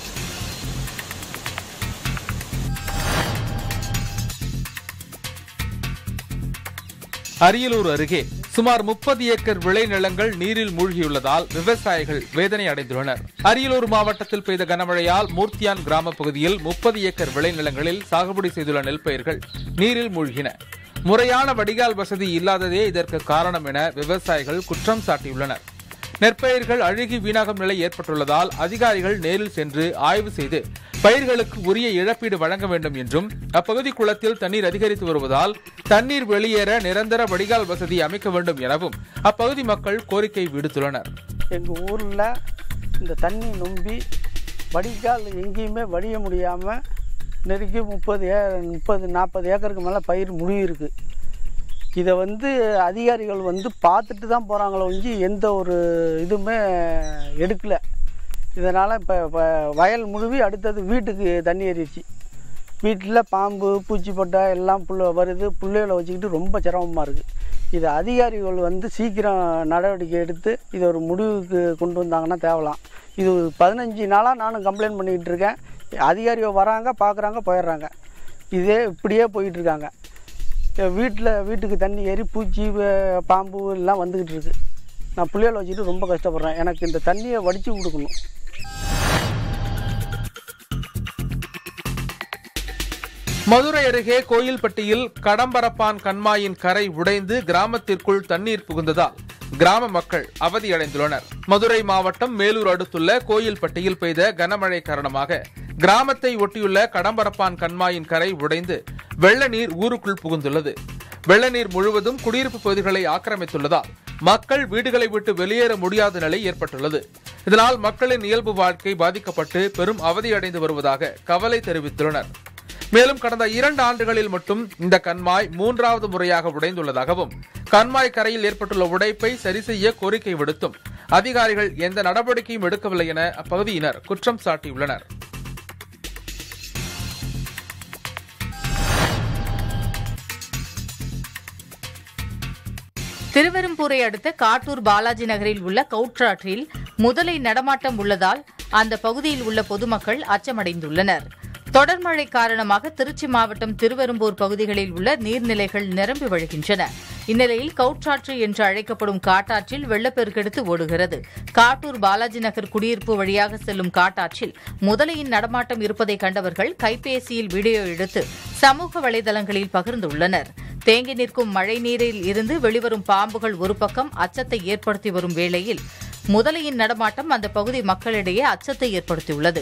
அரியலூர் அருகே சுமார் முப்பது ஏக்கர் விளைநிலங்கள் நீரில் மூழ்கியுள்ளதால் விவசாயிகள் வேதனை அடைந்துள்ளனர் அரியலூர் மாவட்டத்தில் பெய்த கனமழையால் மூர்த்தியான் கிராம பகுதியில் முப்பது ஏக்கர் விளைநிலங்களில் சாகுபடி செய்துள்ள நெல் பயிர்கள் நீரில் மூழ்கின முறையான வடிகால் வசதி இல்லாததே இதற்கு காரணம் என விவசாயிகள் குற்றம் சாட்டியுள்ளனர் நெற்பயிர்கள் அழுகி வீணாகும் நிலை ஏற்பட்டுள்ளதால் அதிகாரிகள் நேரில் சென்று ஆய்வு செய்து பயிர்களுக்கு உரிய இழப்பீடு வழங்க வேண்டும் என்றும் அப்பகுதி குளத்தில் தண்ணீர் அதிகரித்து வருவதால் தண்ணீர் வெளியேற நிரந்தர வடிகால் வசதி அமைக்க வேண்டும் எனவும் அப்பகுதி மக்கள் கோரிக்கை விடுத்துள்ளனர்
எங்கள் ஊரில் இந்த தண்ணி நொம்பி வடிகால் எங்கேயுமே வடிய முடியாமல் நெருக்கி முப்பது ஏ முப்பது நாற்பது ஏக்கருக்கு மேலே பயிர் முழுகிருக்கு இதை வந்து அதிகாரிகள் வந்து பார்த்துட்டு தான் போகிறாங்களோ ஒழிஞ்சு எந்த ஒரு இதுவுமே எடுக்கலை இதனால் இப்போ இப்போ வயல் முழுவி அடுத்தது வீட்டுக்கு தண்ணி ஏறிடுச்சு வீட்டில் பாம்பு பூச்சிப்பட்டை எல்லாம் புல்ல வருது பிள்ளைகளை வச்சுக்கிட்டு ரொம்ப சிரமமாக இருக்குது இது அதிகாரிகள் வந்து சீக்கிரம் நடவடிக்கை எடுத்து இதை ஒரு முடிவுக்கு கொண்டு வந்தாங்கன்னா தேவலாம் இது பதினஞ்சு நாளாக நானும் கம்ப்ளைண்ட் பண்ணிக்கிட்டு இருக்கேன் அதிகாரிகள் வராங்க பார்க்குறாங்க போயிடுறாங்க இதே இப்படியே போயிட்டுருக்காங்க வீட்டில் வீட்டுக்கு தண்ணி ஏறி பூச்சி வே- பாம்பு எல்லாம் வந்துக்கிட்டு இருக்கு நான் பிள்ளைகளை வச்சுட்டு ரொம்ப கஷ்டப்படுறேன் எனக்கு இந்த தண்ணியை வடித்து கொடுக்கணும்
மதுரை அருகே கோயில்பட்டியில் கடம்பரப்பான் கண்மாயின் கரை உடைந்து கிராமத்திற்குள் தண்ணீர் புகுந்ததால் கிராம மக்கள் அவதியடைந்துள்ளனர் மதுரை மாவட்டம் மேலூர் அடுத்துள்ள கோயில்பட்டியில் பெய்த கனமழை காரணமாக கிராமத்தை ஒட்டியுள்ள கடம்பரப்பான் கண்மாயின் கரை உடைந்து வெள்ள நீர் ஊருக்குள் புகுந்துள்ளது வெள்ள நீர் முழுவதும் குடியிருப்பு பகுதிகளை ஆக்கிரமித்துள்ளதால் மக்கள் வீடுகளை விட்டு வெளியேற முடியாத நிலை ஏற்பட்டுள்ளது இதனால் மக்களின் இயல்பு வாழ்க்கை பாதிக்கப்பட்டு பெரும் அவதியடைந்து வருவதாக கவலை தெரிவித்துள்ளனர் மேலும் கடந்த இரண்டு ஆண்டுகளில் மட்டும் இந்த கண்மாய் மூன்றாவது முறையாக உடைந்துள்ளதாகவும் கண்மாய் கரையில் ஏற்பட்டுள்ள உடைப்பை சரி செய்ய கோரிக்கை விடுத்தும் அதிகாரிகள் எந்த நடவடிக்கையும் எடுக்கவில்லை என அப்பகுதியினர் குற்றம் சாட்டியுள்ளனர்
திருவெரும்பூரை அடுத்த காட்டூர் பாலாஜி நகரில் உள்ள கவுற்றாற்றில் முதலை நடமாட்டம் உள்ளதால் அந்த பகுதியில் உள்ள பொதுமக்கள் அச்சமடைந்துள்ளனர் தொடர் மழை காரணமாக திருச்சி மாவட்டம் திருவெரும்பூர் பகுதிகளில் உள்ள நீர்நிலைகள் நிரம்பி வழிகின்றன இந்நிலையில் கவுற்றாற்று என்று அழைக்கப்படும் காட்டாற்றில் வெள்ளப்பெருக்கெடுத்து ஓடுகிறது காட்டூர் பாலாஜி நகர் குடியிருப்பு வழியாக செல்லும் காட்டாற்றில் முதலையின் நடமாட்டம் இருப்பதை கண்டவர்கள் கைபேசியில் வீடியோ எடுத்து சமூக வலைதளங்களில் பகிர்ந்துள்ளனர் தேங்கி நிற்கும் மழை நீரில் இருந்து வெளிவரும் பாம்புகள் ஒரு பக்கம் அச்சத்தை ஏற்படுத்தி வரும் வேளையில் முதலையின் நடமாட்டம் அந்த பகுதி மக்களிடையே அச்சத்தை ஏற்படுத்தியுள்ளது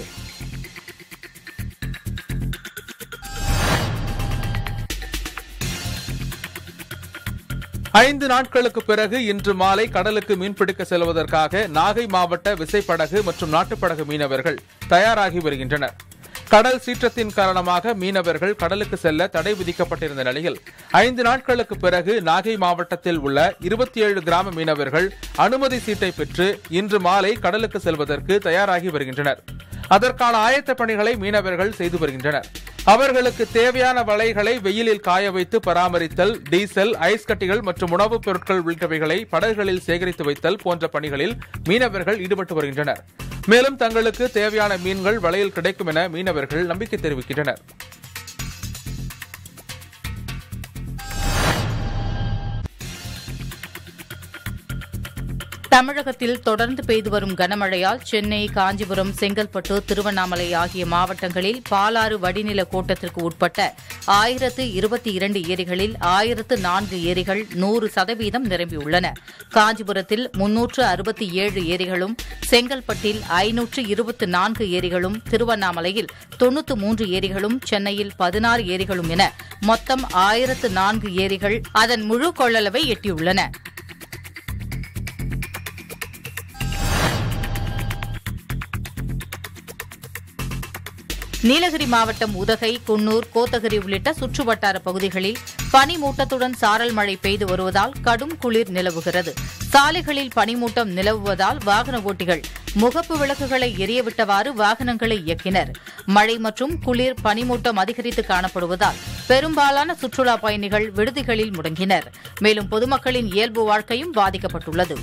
ஐந்து நாட்களுக்கு பிறகு இன்று மாலை கடலுக்கு மீன்பிடிக்க செல்வதற்காக நாகை மாவட்ட விசைப்படகு மற்றும் நாட்டுப்படகு மீனவர்கள் தயாராகி வருகின்றனர் கடல் சீற்றத்தின் காரணமாக மீனவர்கள் கடலுக்கு செல்ல தடை விதிக்கப்பட்டிருந்த நிலையில் ஐந்து நாட்களுக்கு பிறகு நாகை மாவட்டத்தில் உள்ள இருபத்தி ஏழு கிராம மீனவர்கள் அனுமதி சீட்டை பெற்று இன்று மாலை கடலுக்கு செல்வதற்கு தயாராகி வருகின்றனர் அதற்கான ஆயத்த பணிகளை மீனவர்கள் செய்து வருகின்றனர் அவர்களுக்கு தேவையான வலைகளை வெயிலில் காய வைத்து பராமரித்தல் டீசல் ஐஸ் கட்டிகள் மற்றும் உணவுப் பொருட்கள் உள்ளிட்டவைகளை படகுகளில் சேகரித்து வைத்தல் போன்ற பணிகளில் மீனவர்கள் ஈடுபட்டு வருகின்றனர் மேலும் தங்களுக்கு தேவையான மீன்கள் வலையில் கிடைக்கும் என மீனவர்கள் நம்பிக்கை தெரிவிக்கின்றனர்
தமிழகத்தில் தொடர்ந்து பெய்து வரும் கனமழையால் சென்னை காஞ்சிபுரம் செங்கல்பட்டு திருவண்ணாமலை ஆகிய மாவட்டங்களில் பாலாறு வடிநில கோட்டத்திற்கு உட்பட்ட ஆயிரத்து இருபத்தி இரண்டு ஏரிகளில் ஆயிரத்து நான்கு ஏரிகள் நூறு சதவீதம் நிரம்பியுள்ளன காஞ்சிபுரத்தில் முன்னூற்று அறுபத்தி ஏழு ஏரிகளும் செங்கல்பட்டில் ஐநூற்று இருபத்தி நான்கு ஏரிகளும் திருவண்ணாமலையில் தொன்னூற்று மூன்று ஏரிகளும் சென்னையில் பதினாறு ஏரிகளும் என மொத்தம் ஆயிரத்து நான்கு ஏரிகள் அதன் முழு கொள்ளளவை எட்டியுள்ளன நீலகிரி மாவட்டம் உதகை குன்னூர் கோத்தகிரி உள்ளிட்ட சுற்றுவட்டார பகுதிகளில் பனிமூட்டத்துடன் சாரல் மழை பெய்து வருவதால் கடும் குளிர் நிலவுகிறது சாலைகளில் பனிமூட்டம் நிலவுவதால் வாகன ஓட்டிகள் முகப்பு விளக்குகளை எரியவிட்டவாறு வாகனங்களை இயக்கினர் மழை மற்றும் குளிர் பனிமூட்டம் அதிகரித்து காணப்படுவதால் பெரும்பாலான சுற்றுலா பயணிகள் விடுதிகளில் முடங்கினர் மேலும் பொதுமக்களின் இயல்பு வாழ்க்கையும் பாதிக்கப்பட்டுள்ளது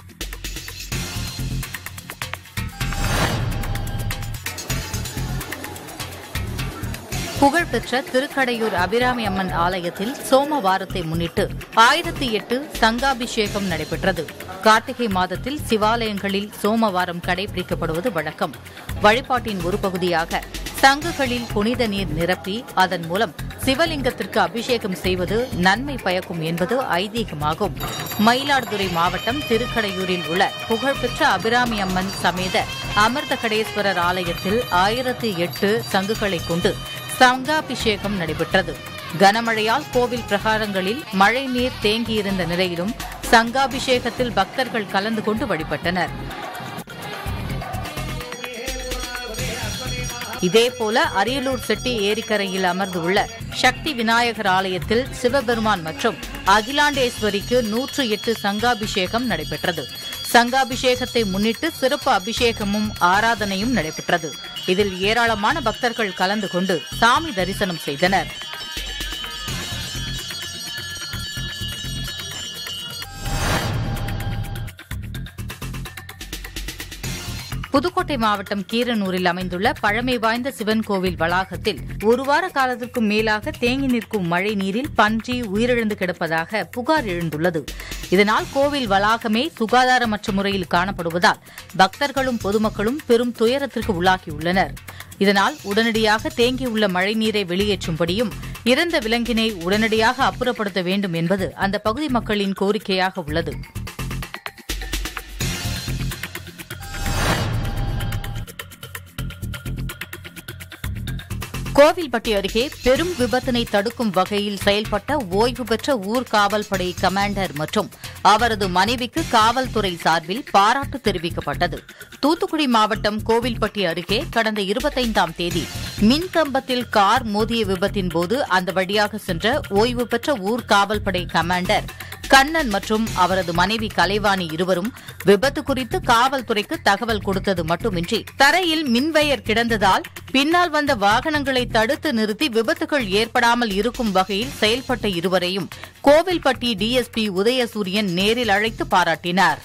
புகழ்பெற்ற திருக்கடையூர் அபிராமி அம்மன் ஆலயத்தில் சோமவாரத்தை முன்னிட்டு ஆயிரத்தி எட்டு சங்காபிஷேகம் நடைபெற்றது கார்த்திகை மாதத்தில் சிவாலயங்களில் சோமவாரம் கடைபிடிக்கப்படுவது வழக்கம் வழிபாட்டின் ஒரு பகுதியாக சங்குகளில் புனித நீர் நிரப்பி அதன் மூலம் சிவலிங்கத்திற்கு அபிஷேகம் செய்வது நன்மை பயக்கும் என்பது ஐதீகமாகும் மயிலாடுதுறை மாவட்டம் திருக்கடையூரில் உள்ள புகழ்பெற்ற அபிராமி அம்மன் சமேத அமிர்தகடேஸ்வரர் ஆலயத்தில் ஆயிரத்தி எட்டு சங்குகளை கொண்டு சங்காபிஷேகம் நடைபெற்றது கனமழையால் கோவில் பிரகாரங்களில் மழைநீர் தேங்கியிருந்த நிலையிலும் சங்காபிஷேகத்தில் பக்தர்கள் கலந்து கொண்டு வழிபட்டனர் இதேபோல அரியலூர் செட்டி ஏரிக்கரையில் அமர்ந்துள்ள சக்தி விநாயகர் ஆலயத்தில் சிவபெருமான் மற்றும் அகிலாண்டேஸ்வரிக்கு நூற்று எட்டு சங்காபிஷேகம் நடைபெற்றது சங்காபிஷேகத்தை முன்னிட்டு சிறப்பு அபிஷேகமும் ஆராதனையும் நடைபெற்றது இதில் ஏராளமான பக்தர்கள் கலந்து கொண்டு சாமி தரிசனம் செய்தனர் புதுக்கோட்டை மாவட்டம் கீரனூரில் அமைந்துள்ள பழமை வாய்ந்த சிவன் கோவில் வளாகத்தில் ஒரு வார காலத்திற்கும் மேலாக தேங்கி நிற்கும் மழை நீரில் பன்றி உயிரிழந்து கிடப்பதாக புகார் எழுந்துள்ளது இதனால் கோவில் வளாகமே சுகாதாரமற்ற முறையில் காணப்படுவதால் பக்தர்களும் பொதுமக்களும் பெரும் துயரத்திற்கு உள்ளாகியுள்ளனர் இதனால் உடனடியாக தேங்கியுள்ள மழைநீரை வெளியேற்றும்படியும் இறந்த விலங்கினை உடனடியாக அப்புறப்படுத்த வேண்டும் என்பது அந்த பகுதி மக்களின் கோரிக்கையாக உள்ளது கோவில்பட்டி அருகே பெரும் விபத்தினை தடுக்கும் வகையில் செயல்பட்ட ஓய்வு பெற்ற ஊர்காவல் படை கமாண்டர் மற்றும் அவரது மனைவிக்கு காவல்துறை சார்பில் பாராட்டு தெரிவிக்கப்பட்டது தூத்துக்குடி மாவட்டம் கோவில்பட்டி அருகே கடந்த இருபத்தைந்தாம் தேதி மின்கம்பத்தில் கார் மோதிய விபத்தின் போது அந்த வழியாக சென்ற ஓய்வு பெற்ற ஊர்காவல் படை கமாண்டர் கண்ணன் மற்றும் அவரது மனைவி கலைவாணி இருவரும் விபத்து குறித்து காவல்துறைக்கு தகவல் கொடுத்தது மட்டுமின்றி தரையில் மின்வயர் கிடந்ததால் பின்னால் வந்த வாகனங்களை தடுத்து நிறுத்தி விபத்துகள் ஏற்படாமல் இருக்கும் வகையில் செயல்பட்ட இருவரையும் கோவில்பட்டி டிஎஸ்பி உதயசூரியன் நேரில் அழைத்து பாராட்டினார்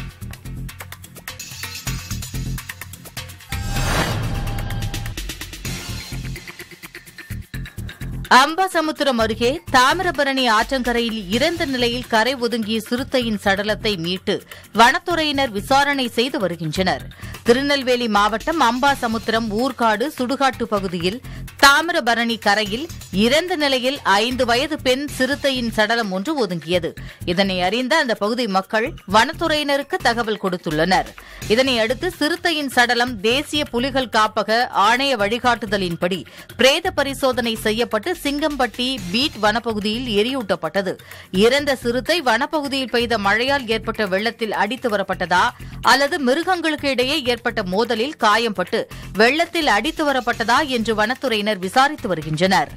அம்பாசமுத்திரம் அருகே தாமிரபரணி ஆற்றங்கரையில் இறந்த நிலையில் கரை ஒதுங்கிய சிறுத்தையின் சடலத்தை மீட்டு வனத்துறையினர் விசாரணை செய்து வருகின்றனர் திருநெல்வேலி மாவட்டம் அம்பாசமுத்திரம் ஊர்காடு சுடுகாட்டு பகுதியில் தாமிரபரணி கரையில் இறந்த நிலையில் ஐந்து வயது பெண் சிறுத்தையின் சடலம் ஒன்று ஒதுங்கியது இதனை அறிந்த அந்த பகுதி மக்கள் வனத்துறையினருக்கு தகவல் கொடுத்துள்ளனர் இதனை அடுத்து சிறுத்தையின் சடலம் தேசிய புலிகள் காப்பக ஆணைய வழிகாட்டுதலின்படி பிரேத பரிசோதனை செய்யப்பட்டு சிங்கம்பட்டி பீட் வனப்பகுதியில் எரியூட்டப்பட்டது இறந்த சிறுத்தை வனப்பகுதியில் பெய்த மழையால் ஏற்பட்ட வெள்ளத்தில் அடித்து வரப்பட்டதா அல்லது மிருகங்களுக்கு இடையே ஏற்பட்ட மோதலில் காயம்பட்டு வெள்ளத்தில் அடித்து வரப்பட்டதா என்று வனத்துறையினர் விசாரித்து வருகின்றனர்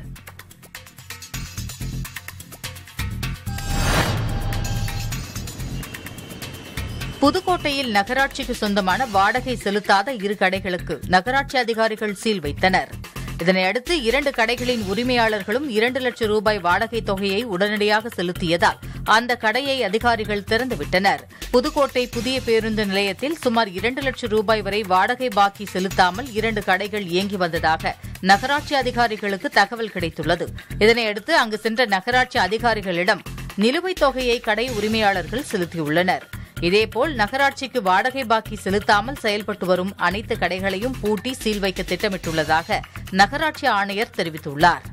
புதுக்கோட்டையில் நகராட்சிக்கு சொந்தமான வாடகை செலுத்தாத இரு கடைகளுக்கு நகராட்சி அதிகாரிகள் சீல் வைத்தனர் இதனையடுத்து இரண்டு கடைகளின் உரிமையாளர்களும் இரண்டு லட்சம் ரூபாய் வாடகை தொகையை உடனடியாக செலுத்தியதால் அந்த கடையை அதிகாரிகள் திறந்துவிட்டனர் புதுக்கோட்டை புதிய பேருந்து நிலையத்தில் சுமார் இரண்டு லட்சம் ரூபாய் வரை வாடகை பாக்கி செலுத்தாமல் இரண்டு கடைகள் இயங்கி வந்ததாக நகராட்சி அதிகாரிகளுக்கு தகவல் கிடைத்துள்ளது இதனையடுத்து அங்கு சென்ற நகராட்சி அதிகாரிகளிடம் நிலுவைத் தொகையை கடை உரிமையாளர்கள் செலுத்தியுள்ளனர் இதேபோல் நகராட்சிக்கு வாடகை பாக்கி செலுத்தாமல் செயல்பட்டு வரும் அனைத்து கடைகளையும் பூட்டி சீல் வைக்க திட்டமிட்டுள்ளதாக நகராட்சி ஆணையர் தெரிவித்துள்ளார்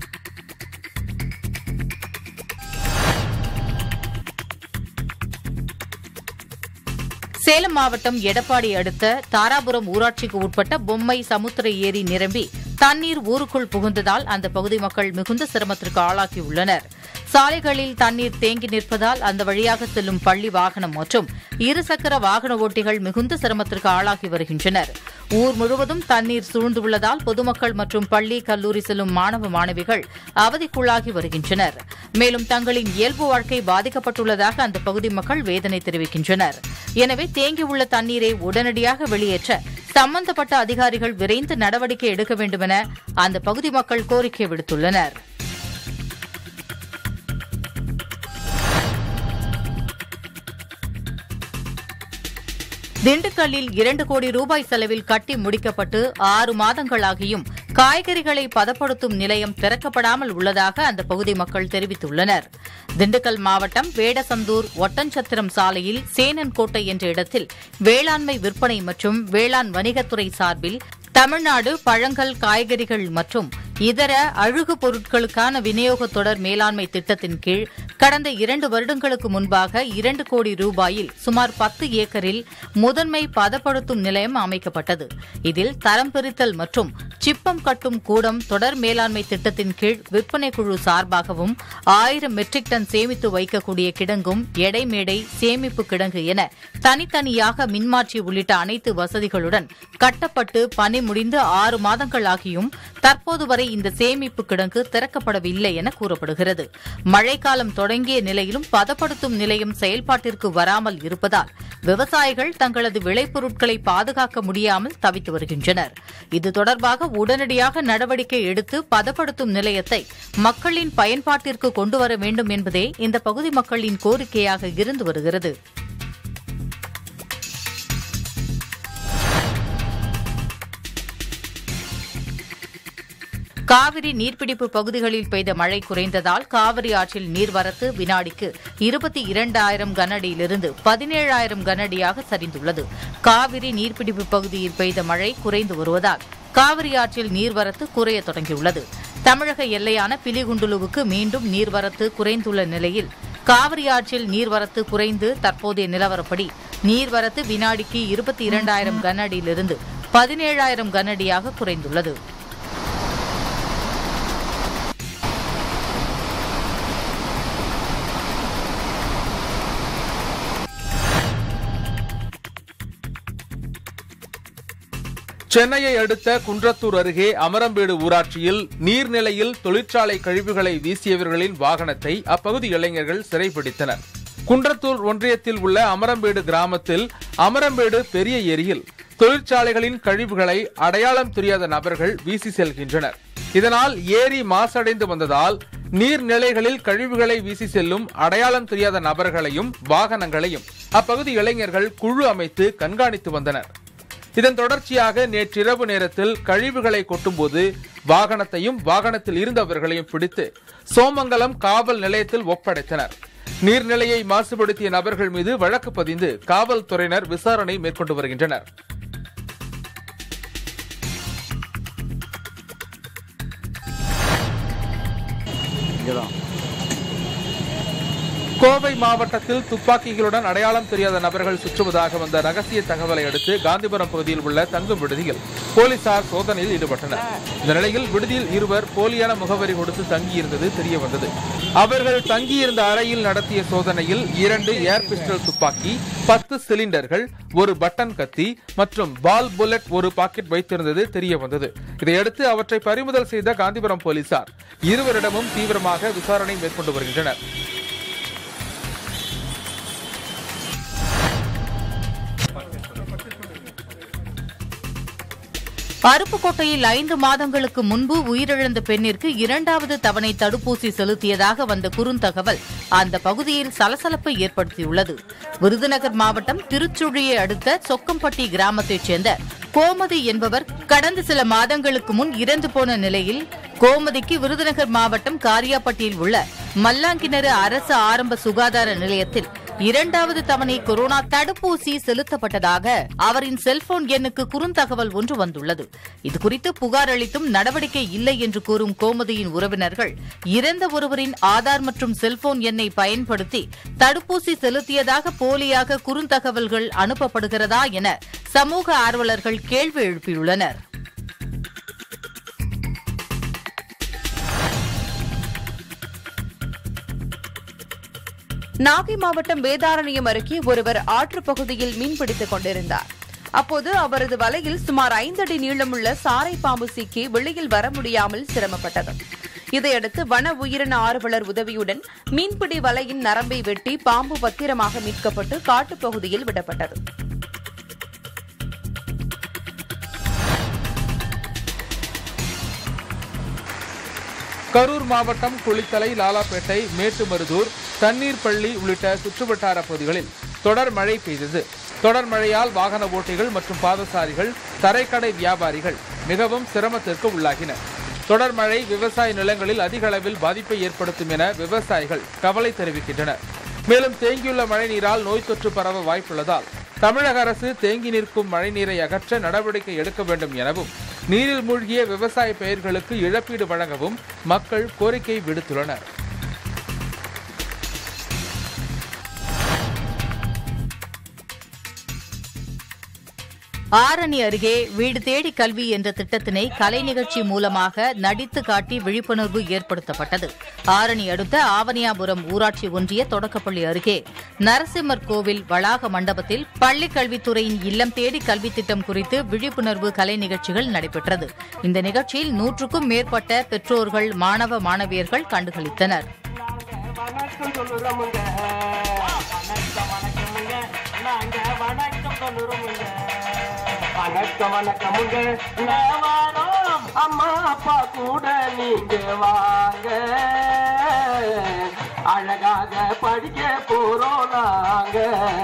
சேலம் மாவட்டம் எடப்பாடி அடுத்த தாராபுரம் ஊராட்சிக்கு உட்பட்ட பொம்மை சமுத்திர ஏரி நிரம்பி தண்ணீர் ஊருக்குள் புகுந்ததால் அந்த பகுதி மக்கள் மிகுந்த சிரமத்திற்கு ஆளாகியுள்ளனர் சாலைகளில் தண்ணீர் தேங்கி நிற்பதால் அந்த வழியாக செல்லும் பள்ளி வாகனம் மற்றும் இருசக்கர வாகன ஓட்டிகள் மிகுந்த சிரமத்திற்கு ஆளாகி வருகின்றனர் ஊர் முழுவதும் தண்ணீர் சூழ்ந்துள்ளதால் பொதுமக்கள் மற்றும் பள்ளி கல்லூரி செல்லும் மாணவ மாணவிகள் அவதிக்குள்ளாகி வருகின்றனர் மேலும் தங்களின் இயல்பு வாழ்க்கை பாதிக்கப்பட்டுள்ளதாக அந்த பகுதி மக்கள் வேதனை தெரிவிக்கின்றனர் எனவே தேங்கியுள்ள தண்ணீரை உடனடியாக வெளியேற்ற சம்பந்தப்பட்ட அதிகாரிகள் விரைந்து நடவடிக்கை எடுக்க வேண்டுமென அந்த பகுதி மக்கள் கோரிக்கை விடுத்துள்ளனர் திண்டுக்கல்லில் இரண்டு கோடி ரூபாய் செலவில் கட்டி முடிக்கப்பட்டு ஆறு மாதங்களாகியும் காய்கறிகளை பதப்படுத்தும் நிலையம் திறக்கப்படாமல் உள்ளதாக அந்த பகுதி மக்கள் தெரிவித்துள்ளனர் திண்டுக்கல் மாவட்டம் வேடசந்தூர் ஒட்டன்சத்திரம் சாலையில் சேனன்கோட்டை என்ற இடத்தில் வேளாண்மை விற்பனை மற்றும் வேளாண் வணிகத்துறை சார்பில் தமிழ்நாடு பழங்கள் காய்கறிகள் மற்றும் இதர அழுகு பொருட்களுக்கான விநியோக தொடர் மேலாண்மை திட்டத்தின் கீழ் கடந்த இரண்டு வருடங்களுக்கு முன்பாக இரண்டு கோடி ரூபாயில் சுமார் பத்து ஏக்கரில் முதன்மை பதப்படுத்தும் நிலையம் அமைக்கப்பட்டது இதில் தரம் பிரித்தல் மற்றும் சிப்பம் கட்டும் கூடம் தொடர் மேலாண்மை திட்டத்தின் கீழ் விற்பனை குழு சார்பாகவும் ஆயிரம் மெட்ரிக் டன் சேமித்து வைக்கக்கூடிய கிடங்கும் எடை மேடை சேமிப்பு கிடங்கு என தனித்தனியாக மின்மாற்றி உள்ளிட்ட அனைத்து வசதிகளுடன் கட்டப்பட்டு பணி முடிந்து ஆறு மாதங்கள் ஆகியும் தற்போது வரை இந்த சேமிப்பு கிடங்கு திறக்கப்படவில்லை என கூறப்படுகிறது மழைக்காலம் தொடங்கிய நிலையிலும் பதப்படுத்தும் நிலையம் செயல்பாட்டிற்கு வராமல் இருப்பதால் விவசாயிகள் தங்களது விளைபொருட்களை பாதுகாக்க முடியாமல் தவித்து வருகின்றனர் இது தொடர்பாக உடனடியாக நடவடிக்கை எடுத்து பதப்படுத்தும் நிலையத்தை மக்களின் பயன்பாட்டிற்கு கொண்டு வர வேண்டும் என்பதே இந்த பகுதி மக்களின் கோரிக்கையாக இருந்து வருகிறது காவிரி நீர்பிடிப்பு பகுதிகளில் பெய்த மழை குறைந்ததால் காவிரி ஆற்றில் நீர்வரத்து வினாடிக்கு இருபத்தி இரண்டாயிரம் கனஅடியிலிருந்து பதினேழாயிரம் கனஅடியாக சரிந்துள்ளது காவிரி நீர்பிடிப்பு பகுதியில் பெய்த மழை குறைந்து வருவதால் காவிரி ஆற்றில் நீர்வரத்து குறைய தொடங்கியுள்ளது தமிழக எல்லையான பிலிகுண்டுலுவுக்கு மீண்டும் நீர்வரத்து குறைந்துள்ள நிலையில் காவிரி ஆற்றில் நீர்வரத்து குறைந்து தற்போதைய நிலவரப்படி நீர்வரத்து வினாடிக்கு இருபத்தி இரண்டாயிரம் கனஅடியிலிருந்து பதினேழாயிரம் கனஅடியாக குறைந்துள்ளது
சென்னையை அடுத்த குன்றத்தூர் அருகே அமரம்பேடு ஊராட்சியில் நீர்நிலையில் தொழிற்சாலை கழிவுகளை வீசியவர்களின் வாகனத்தை அப்பகுதி இளைஞர்கள் சிறைபிடித்தனர் குன்றத்தூர் ஒன்றியத்தில் உள்ள அமரம்பேடு கிராமத்தில் அமரம்பேடு பெரிய ஏரியில் தொழிற்சாலைகளின் கழிவுகளை அடையாளம் தெரியாத நபர்கள் வீசி செல்கின்றனர் இதனால் ஏரி மாசடைந்து வந்ததால் நீர்நிலைகளில் கழிவுகளை வீசி செல்லும் அடையாளம் தெரியாத நபர்களையும் வாகனங்களையும் அப்பகுதி இளைஞர்கள் குழு அமைத்து கண்காணித்து வந்தனர் இதன் தொடர்ச்சியாக நேற்றிரவு நேரத்தில் கழிவுகளை கொட்டும்போது வாகனத்தையும் வாகனத்தில் இருந்தவர்களையும் பிடித்து சோமங்கலம் காவல் நிலையத்தில் ஒப்படைத்தனர் நீர்நிலையை மாசுபடுத்திய நபர்கள் மீது வழக்கு பதிந்து காவல்துறையினர் விசாரணை மேற்கொண்டு வருகின்றனர் கோவை மாவட்டத்தில் துப்பாக்கிகளுடன் அடையாளம் தெரியாத நபர்கள் சுற்றுவதாக வந்த ரகசிய தகவலை அடுத்து காந்திபுரம் பகுதியில் உள்ள தங்கும் விடுதியில் போலீசார் சோதனையில் ஈடுபட்டனர் இந்த நிலையில் விடுதியில் இருவர் போலியான முகவரி கொடுத்து தங்கியிருந்தது தெரிய வந்தது அவர்கள் தங்கியிருந்த அறையில் நடத்திய சோதனையில் இரண்டு ஏர் பிஸ்டல் துப்பாக்கி பத்து சிலிண்டர்கள் ஒரு பட்டன் கத்தி மற்றும் பால் புல்லட் ஒரு பாக்கெட் வைத்திருந்தது தெரிய வந்தது இதையடுத்து அவற்றை பறிமுதல் செய்த காந்திபுரம் போலீசார் இருவரிடமும் தீவிரமாக விசாரணை மேற்கொண்டு வருகின்றனர்
அருப்புக்கோட்டையில் ஐந்து மாதங்களுக்கு முன்பு உயிரிழந்த பெண்ணிற்கு இரண்டாவது தவணை தடுப்பூசி செலுத்தியதாக வந்த குறுந்தகவல் அந்த பகுதியில் சலசலப்பை ஏற்படுத்தியுள்ளது விருதுநகர் மாவட்டம் திருச்சுழியை அடுத்த சொக்கம்பட்டி கிராமத்தைச் சேர்ந்த கோமதி என்பவர் கடந்த சில மாதங்களுக்கு முன் இறந்து போன நிலையில் கோமதிக்கு விருதுநகர் மாவட்டம் காரியாப்பட்டியில் உள்ள மல்லாங்கிணறு அரசு ஆரம்ப சுகாதார நிலையத்தில் இரண்டாவது தவணை கொரோனா தடுப்பூசி செலுத்தப்பட்டதாக அவரின் செல்போன் எண்ணுக்கு குறுந்தகவல் ஒன்று வந்துள்ளது இதுகுறித்து புகார் அளித்தும் நடவடிக்கை இல்லை என்று கூறும் கோமதியின் உறவினர்கள் இறந்த ஒருவரின் ஆதார் மற்றும் செல்போன் எண்ணை பயன்படுத்தி தடுப்பூசி செலுத்தியதாக போலியாக குறுந்தகவல்கள் அனுப்பப்படுகிறதா என சமூக ஆர்வலர்கள் கேள்வி எழுப்பியுள்ளனர்
நாகை மாவட்டம் வேதாரண்யம் அருகே ஒருவர் ஆற்றுப் பகுதியில் மீன்பிடித்துக் கொண்டிருந்தார் அப்போது அவரது வலையில் சுமார் ஐந்து அடி நீளமுள்ள சாரை பாம்பு சிக்கி வெளியில் வர முடியாமல் சிரமப்பட்டது இதையடுத்து வன உயிரின ஆர்வலர் உதவியுடன் மீன்பிடி வலையின் நரம்பை வெட்டி பாம்பு பத்திரமாக மீட்கப்பட்டு காட்டுப் பகுதியில் விடப்பட்டது
கரூர் மாவட்டம் குளித்தலை லாலாப்பேட்டை மேட்டுமருதூர் தண்ணீர் பள்ளி உள்ளிட்ட சுற்றுவட்டார பகுதிகளில் தொடர் மழை பெய்தது தொடர் மழையால் வாகன ஓட்டிகள் மற்றும் பாதசாரிகள் தரைக்கடை வியாபாரிகள் மிகவும் சிரமத்திற்கு உள்ளாகினர் தொடர் மழை விவசாய நிலங்களில் அதிக அளவில் பாதிப்பை ஏற்படுத்தும் என விவசாயிகள் கவலை தெரிவிக்கின்றனர் மேலும் தேங்கியுள்ள மழைநீரால் நோய் தொற்று பரவ வாய்ப்புள்ளதால் தமிழக அரசு தேங்கி நிற்கும் மழைநீரை அகற்ற நடவடிக்கை எடுக்க வேண்டும் எனவும் நீரில் மூழ்கிய விவசாய பயிர்களுக்கு இழப்பீடு வழங்கவும் மக்கள் கோரிக்கை விடுத்துள்ளனர்
ஆரணி அருகே வீடு தேடி கல்வி என்ற திட்டத்தினை கலை நிகழ்ச்சி மூலமாக நடித்து காட்டி விழிப்புணர்வு ஏற்படுத்தப்பட்டது ஆரணி அடுத்த ஆவணியாபுரம் ஊராட்சி ஒன்றிய தொடக்கப்பள்ளி அருகே நரசிம்மர் கோவில் வளாக மண்டபத்தில் பள்ளிக் கல்வித்துறையின் இல்லம் தேடி கல்வி திட்டம் குறித்து விழிப்புணர்வு கலை நிகழ்ச்சிகள் நடைபெற்றது இந்த நிகழ்ச்சியில் நூற்றுக்கும் மேற்பட்ட பெற்றோர்கள் மாணவ மாணவியர்கள் கண்டுகளித்தனர்
வணக்கம் சொல்லுறோமுங்க வணக்கம் வணக்கமுங்க நாங்க வணக்கம் சொல்லுறோமுங்க வணக்கம் வணக்கமுங்க நான் வாரோம் அம்மா அப்பா கூட நீங்க வாங்க அழகாக படிக்க போறோம் நாங்க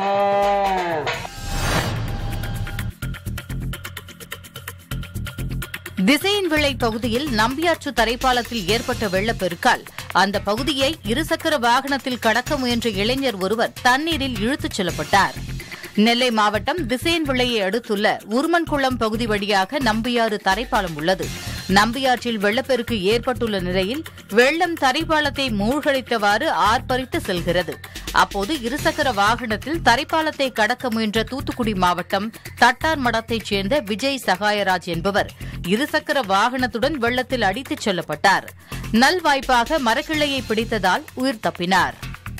திசையின் விளை பகுதியில் நம்பியாற்று தரைப்பாலத்தில் ஏற்பட்ட வெள்ளப்பெருக்கால் அந்த பகுதியை இருசக்கர வாகனத்தில் கடக்க முயன்ற இளைஞர் ஒருவர் தண்ணீரில் இழுத்துச் செல்லப்பட்டார் நெல்லை மாவட்டம் திசையன் விளையை அடுத்துள்ள உருமன்குளம் பகுதி வழியாக நம்பியாறு தரைப்பாலம் உள்ளது நம்பியாற்றில் வெள்ளப்பெருக்கு ஏற்பட்டுள்ள நிலையில் வெள்ளம் தரைப்பாலத்தை மூழ்கடித்தவாறு ஆர்ப்பரித்து செல்கிறது அப்போது இருசக்கர வாகனத்தில் தரைப்பாலத்தை கடக்க முயன்ற தூத்துக்குடி மாவட்டம் தட்டார் மடத்தைச் சேர்ந்த விஜய் சகாயராஜ் என்பவர் இருசக்கர வாகனத்துடன் வெள்ளத்தில் அடித்துச் செல்லப்பட்டார் நல்வாய்ப்பாக மரக்கிளையை பிடித்ததால் உயிர் தப்பினார்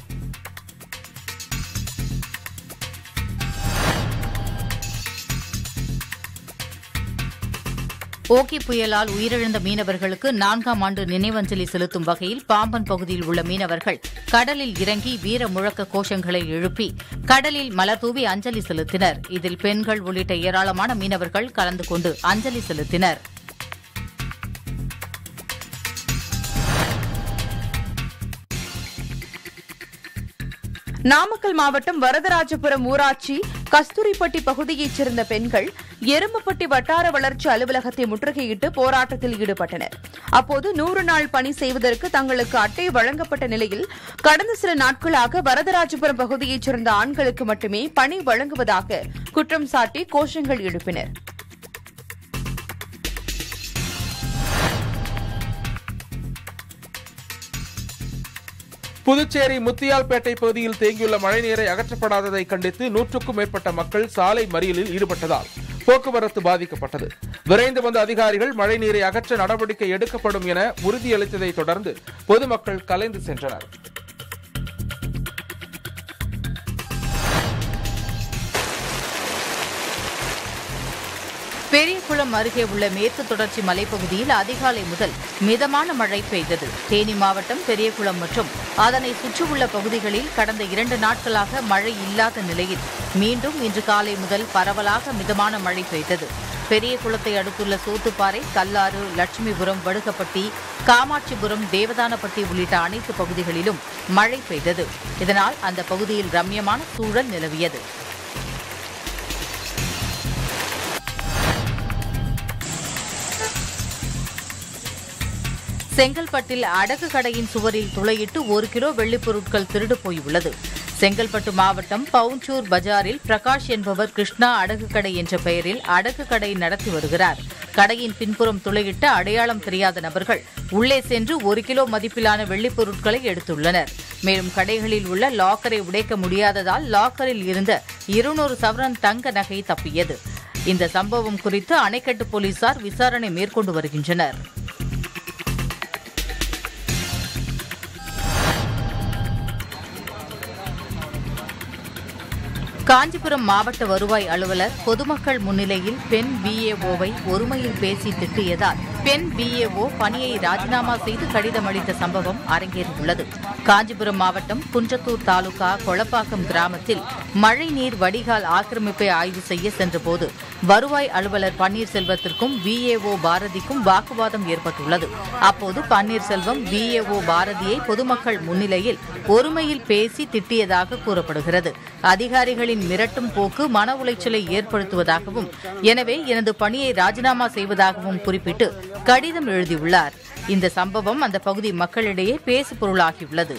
ஓகி புயலால் உயிரிழந்த மீனவர்களுக்கு நான்காம் ஆண்டு நினைவஞ்சலி செலுத்தும் வகையில் பாம்பன் பகுதியில் உள்ள மீனவர்கள் கடலில் இறங்கி வீர முழக்க கோஷங்களை எழுப்பி கடலில் மலர் தூவி அஞ்சலி செலுத்தினர் இதில் பெண்கள் உள்ளிட்ட ஏராளமான மீனவர்கள் கலந்து கொண்டு அஞ்சலி செலுத்தினர்
நாமக்கல் மாவட்டம் வரதராஜபுரம் ஊராட்சி கஸ்தூரிப்பட்டி பகுதியைச் சேர்ந்த பெண்கள் எருமப்பட்டி வட்டார வளர்ச்சி அலுவலகத்தை முற்றுகையிட்டு போராட்டத்தில் ஈடுபட்டனர் அப்போது நூறு நாள் பணி செய்வதற்கு தங்களுக்கு அட்டை வழங்கப்பட்ட நிலையில் கடந்த சில நாட்களாக வரதராஜபுரம் பகுதியைச் சேர்ந்த ஆண்களுக்கு மட்டுமே பணி வழங்குவதாக குற்றம் சாட்டி கோஷங்கள் எழுப்பினர்
புதுச்சேரி முத்தியால்பேட்டை பகுதியில் தேங்கியுள்ள மழைநீரை அகற்றப்படாததை கண்டித்து நூற்றுக்கும் மேற்பட்ட மக்கள் சாலை மறியலில் ஈடுபட்டதால் போக்குவரத்து பாதிக்கப்பட்டது விரைந்து வந்த அதிகாரிகள் மழைநீரை அகற்ற நடவடிக்கை எடுக்கப்படும் என உறுதியளித்ததை தொடர்ந்து பொதுமக்கள் கலைந்து சென்றனர்
பெரியகுளம் அருகே உள்ள மேற்கு தொடர்ச்சி மலைப்பகுதியில் அதிகாலை முதல் மிதமான மழை பெய்தது தேனி மாவட்டம் பெரியகுளம் மற்றும் அதனை சுற்றியுள்ள பகுதிகளில் கடந்த இரண்டு நாட்களாக மழை இல்லாத நிலையில் மீண்டும் இன்று காலை முதல் பரவலாக மிதமான மழை பெய்தது பெரியகுளத்தை அடுத்துள்ள சோத்துப்பாறை கல்லாறு லட்சுமிபுரம் வடுகப்பட்டி காமாட்சிபுரம் தேவதானப்பட்டி உள்ளிட்ட அனைத்து பகுதிகளிலும் மழை பெய்தது இதனால் அந்த பகுதியில் ரம்யமான சூழல் நிலவியது செங்கல்பட்டில் அடகு கடையின் சுவரில் துளையிட்டு ஒரு கிலோ வெள்ளிப் பொருட்கள் திருடு போயுள்ளது செங்கல்பட்டு மாவட்டம் பவுஞ்சூர் பஜாரில் பிரகாஷ் என்பவர் கிருஷ்ணா அடகு கடை என்ற பெயரில் அடகு கடை நடத்தி வருகிறார் கடையின் பின்புறம் துளையிட்ட அடையாளம் தெரியாத நபர்கள் உள்ளே சென்று ஒரு கிலோ மதிப்பிலான வெள்ளிப் பொருட்களை எடுத்துள்ளனர் மேலும் கடைகளில் உள்ள லாக்கரை உடைக்க முடியாததால் லாக்கரில் இருந்த இருநூறு சவரன் தங்க நகை தப்பியது இந்த சம்பவம் குறித்து அணைக்கட்டு போலீசார் விசாரணை மேற்கொண்டு வருகின்றனர் காஞ்சிபுரம் மாவட்ட வருவாய் அலுவலர் பொதுமக்கள் முன்னிலையில் பெண் பிஏஓவை ஒருமையில் பேசி திட்டியதால் பெண் பிஏஓ பணியை ராஜினாமா செய்து கடிதம் அளித்த சம்பவம் அரங்கேறியுள்ளது காஞ்சிபுரம் மாவட்டம் குன்றத்தூர் தாலுகா கொளப்பாக்கம் கிராமத்தில் மழைநீர் வடிகால் ஆக்கிரமிப்பை ஆய்வு செய்ய சென்றபோது வருவாய் அலுவலர் பன்னீர்செல்வத்திற்கும் விஏஓ பாரதிக்கும் வாக்குவாதம் ஏற்பட்டுள்ளது அப்போது பன்னீர்செல்வம் விஏஓ பாரதியை பொதுமக்கள் முன்னிலையில் ஒருமையில் பேசி திட்டியதாக கூறப்படுகிறது அதிகாரிகளின் மிரட்டும் போக்கு மன உளைச்சலை ஏற்படுத்துவதாகவும் எனவே எனது பணியை ராஜினாமா செய்வதாகவும் குறிப்பிட்டு கடிதம் எழுதியுள்ளார் இந்த சம்பவம் அந்த பகுதி மக்களிடையே பேசு பொருளாகியுள்ளது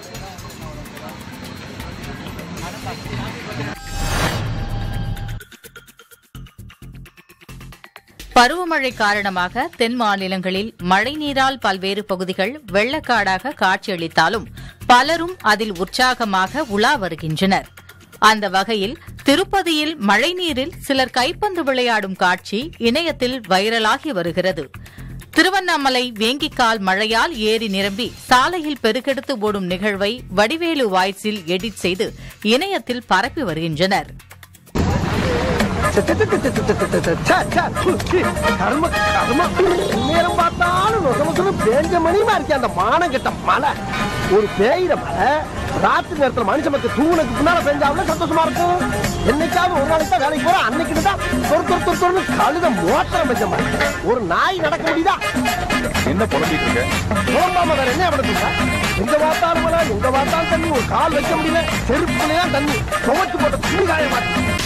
பருவமழை காரணமாக தென் மாநிலங்களில் மழைநீரால் பல்வேறு பகுதிகள் வெள்ளக்காடாக காட்சியளித்தாலும் பலரும் அதில் உற்சாகமாக உலா வருகின்றனர் அந்த வகையில் திருப்பதியில் மழைநீரில் சிலர் கைப்பந்து விளையாடும் காட்சி இணையத்தில் வைரலாகி வருகிறது திருவண்ணாமலை வேங்கிக்கால் மழையால் ஏரி நிரம்பி சாலையில் பெருக்கெடுத்து ஓடும் நிகழ்வை வடிவேலு வாய்ஸில் எடிட் செய்து இணையத்தில் பரப்பி வருகின்றனர்
கர்ம கர்ம நேரம் பார்த்தாலும் நொசமொசம் பேஞ்ச மணிமா இருக்கே அந்த மானம் கெட்ட மழை ஒரு பேயிற மழை ராத்திரி நேரத்துல மனுஷன் மக்கள் தூணுக்கு பின்னால பெஞ்சாவில சந்தோஷமா இருக்கும் என்னைக்காவது ஒரு நாளைக்கு தான் வேலைக்கு போறோம் அன்னைக்கு தான் தொறு தொறு தொறு தொறுன்னு கழுத மோத்திரம் பெஞ்ச மாதிரி ஒரு நாய் நடக்க முடியுதா
என்ன புலம்பிட்டு இருக்க
போகாம வேற என்ன பண்ணுங்க எங்க பார்த்தாலும் மழை எங்க பார்த்தாலும் தண்ணி ஒரு கால் வைக்க முடியல செருப்புலையா தண்ணி துவச்சு போட்ட துணி காய மாட்டேன்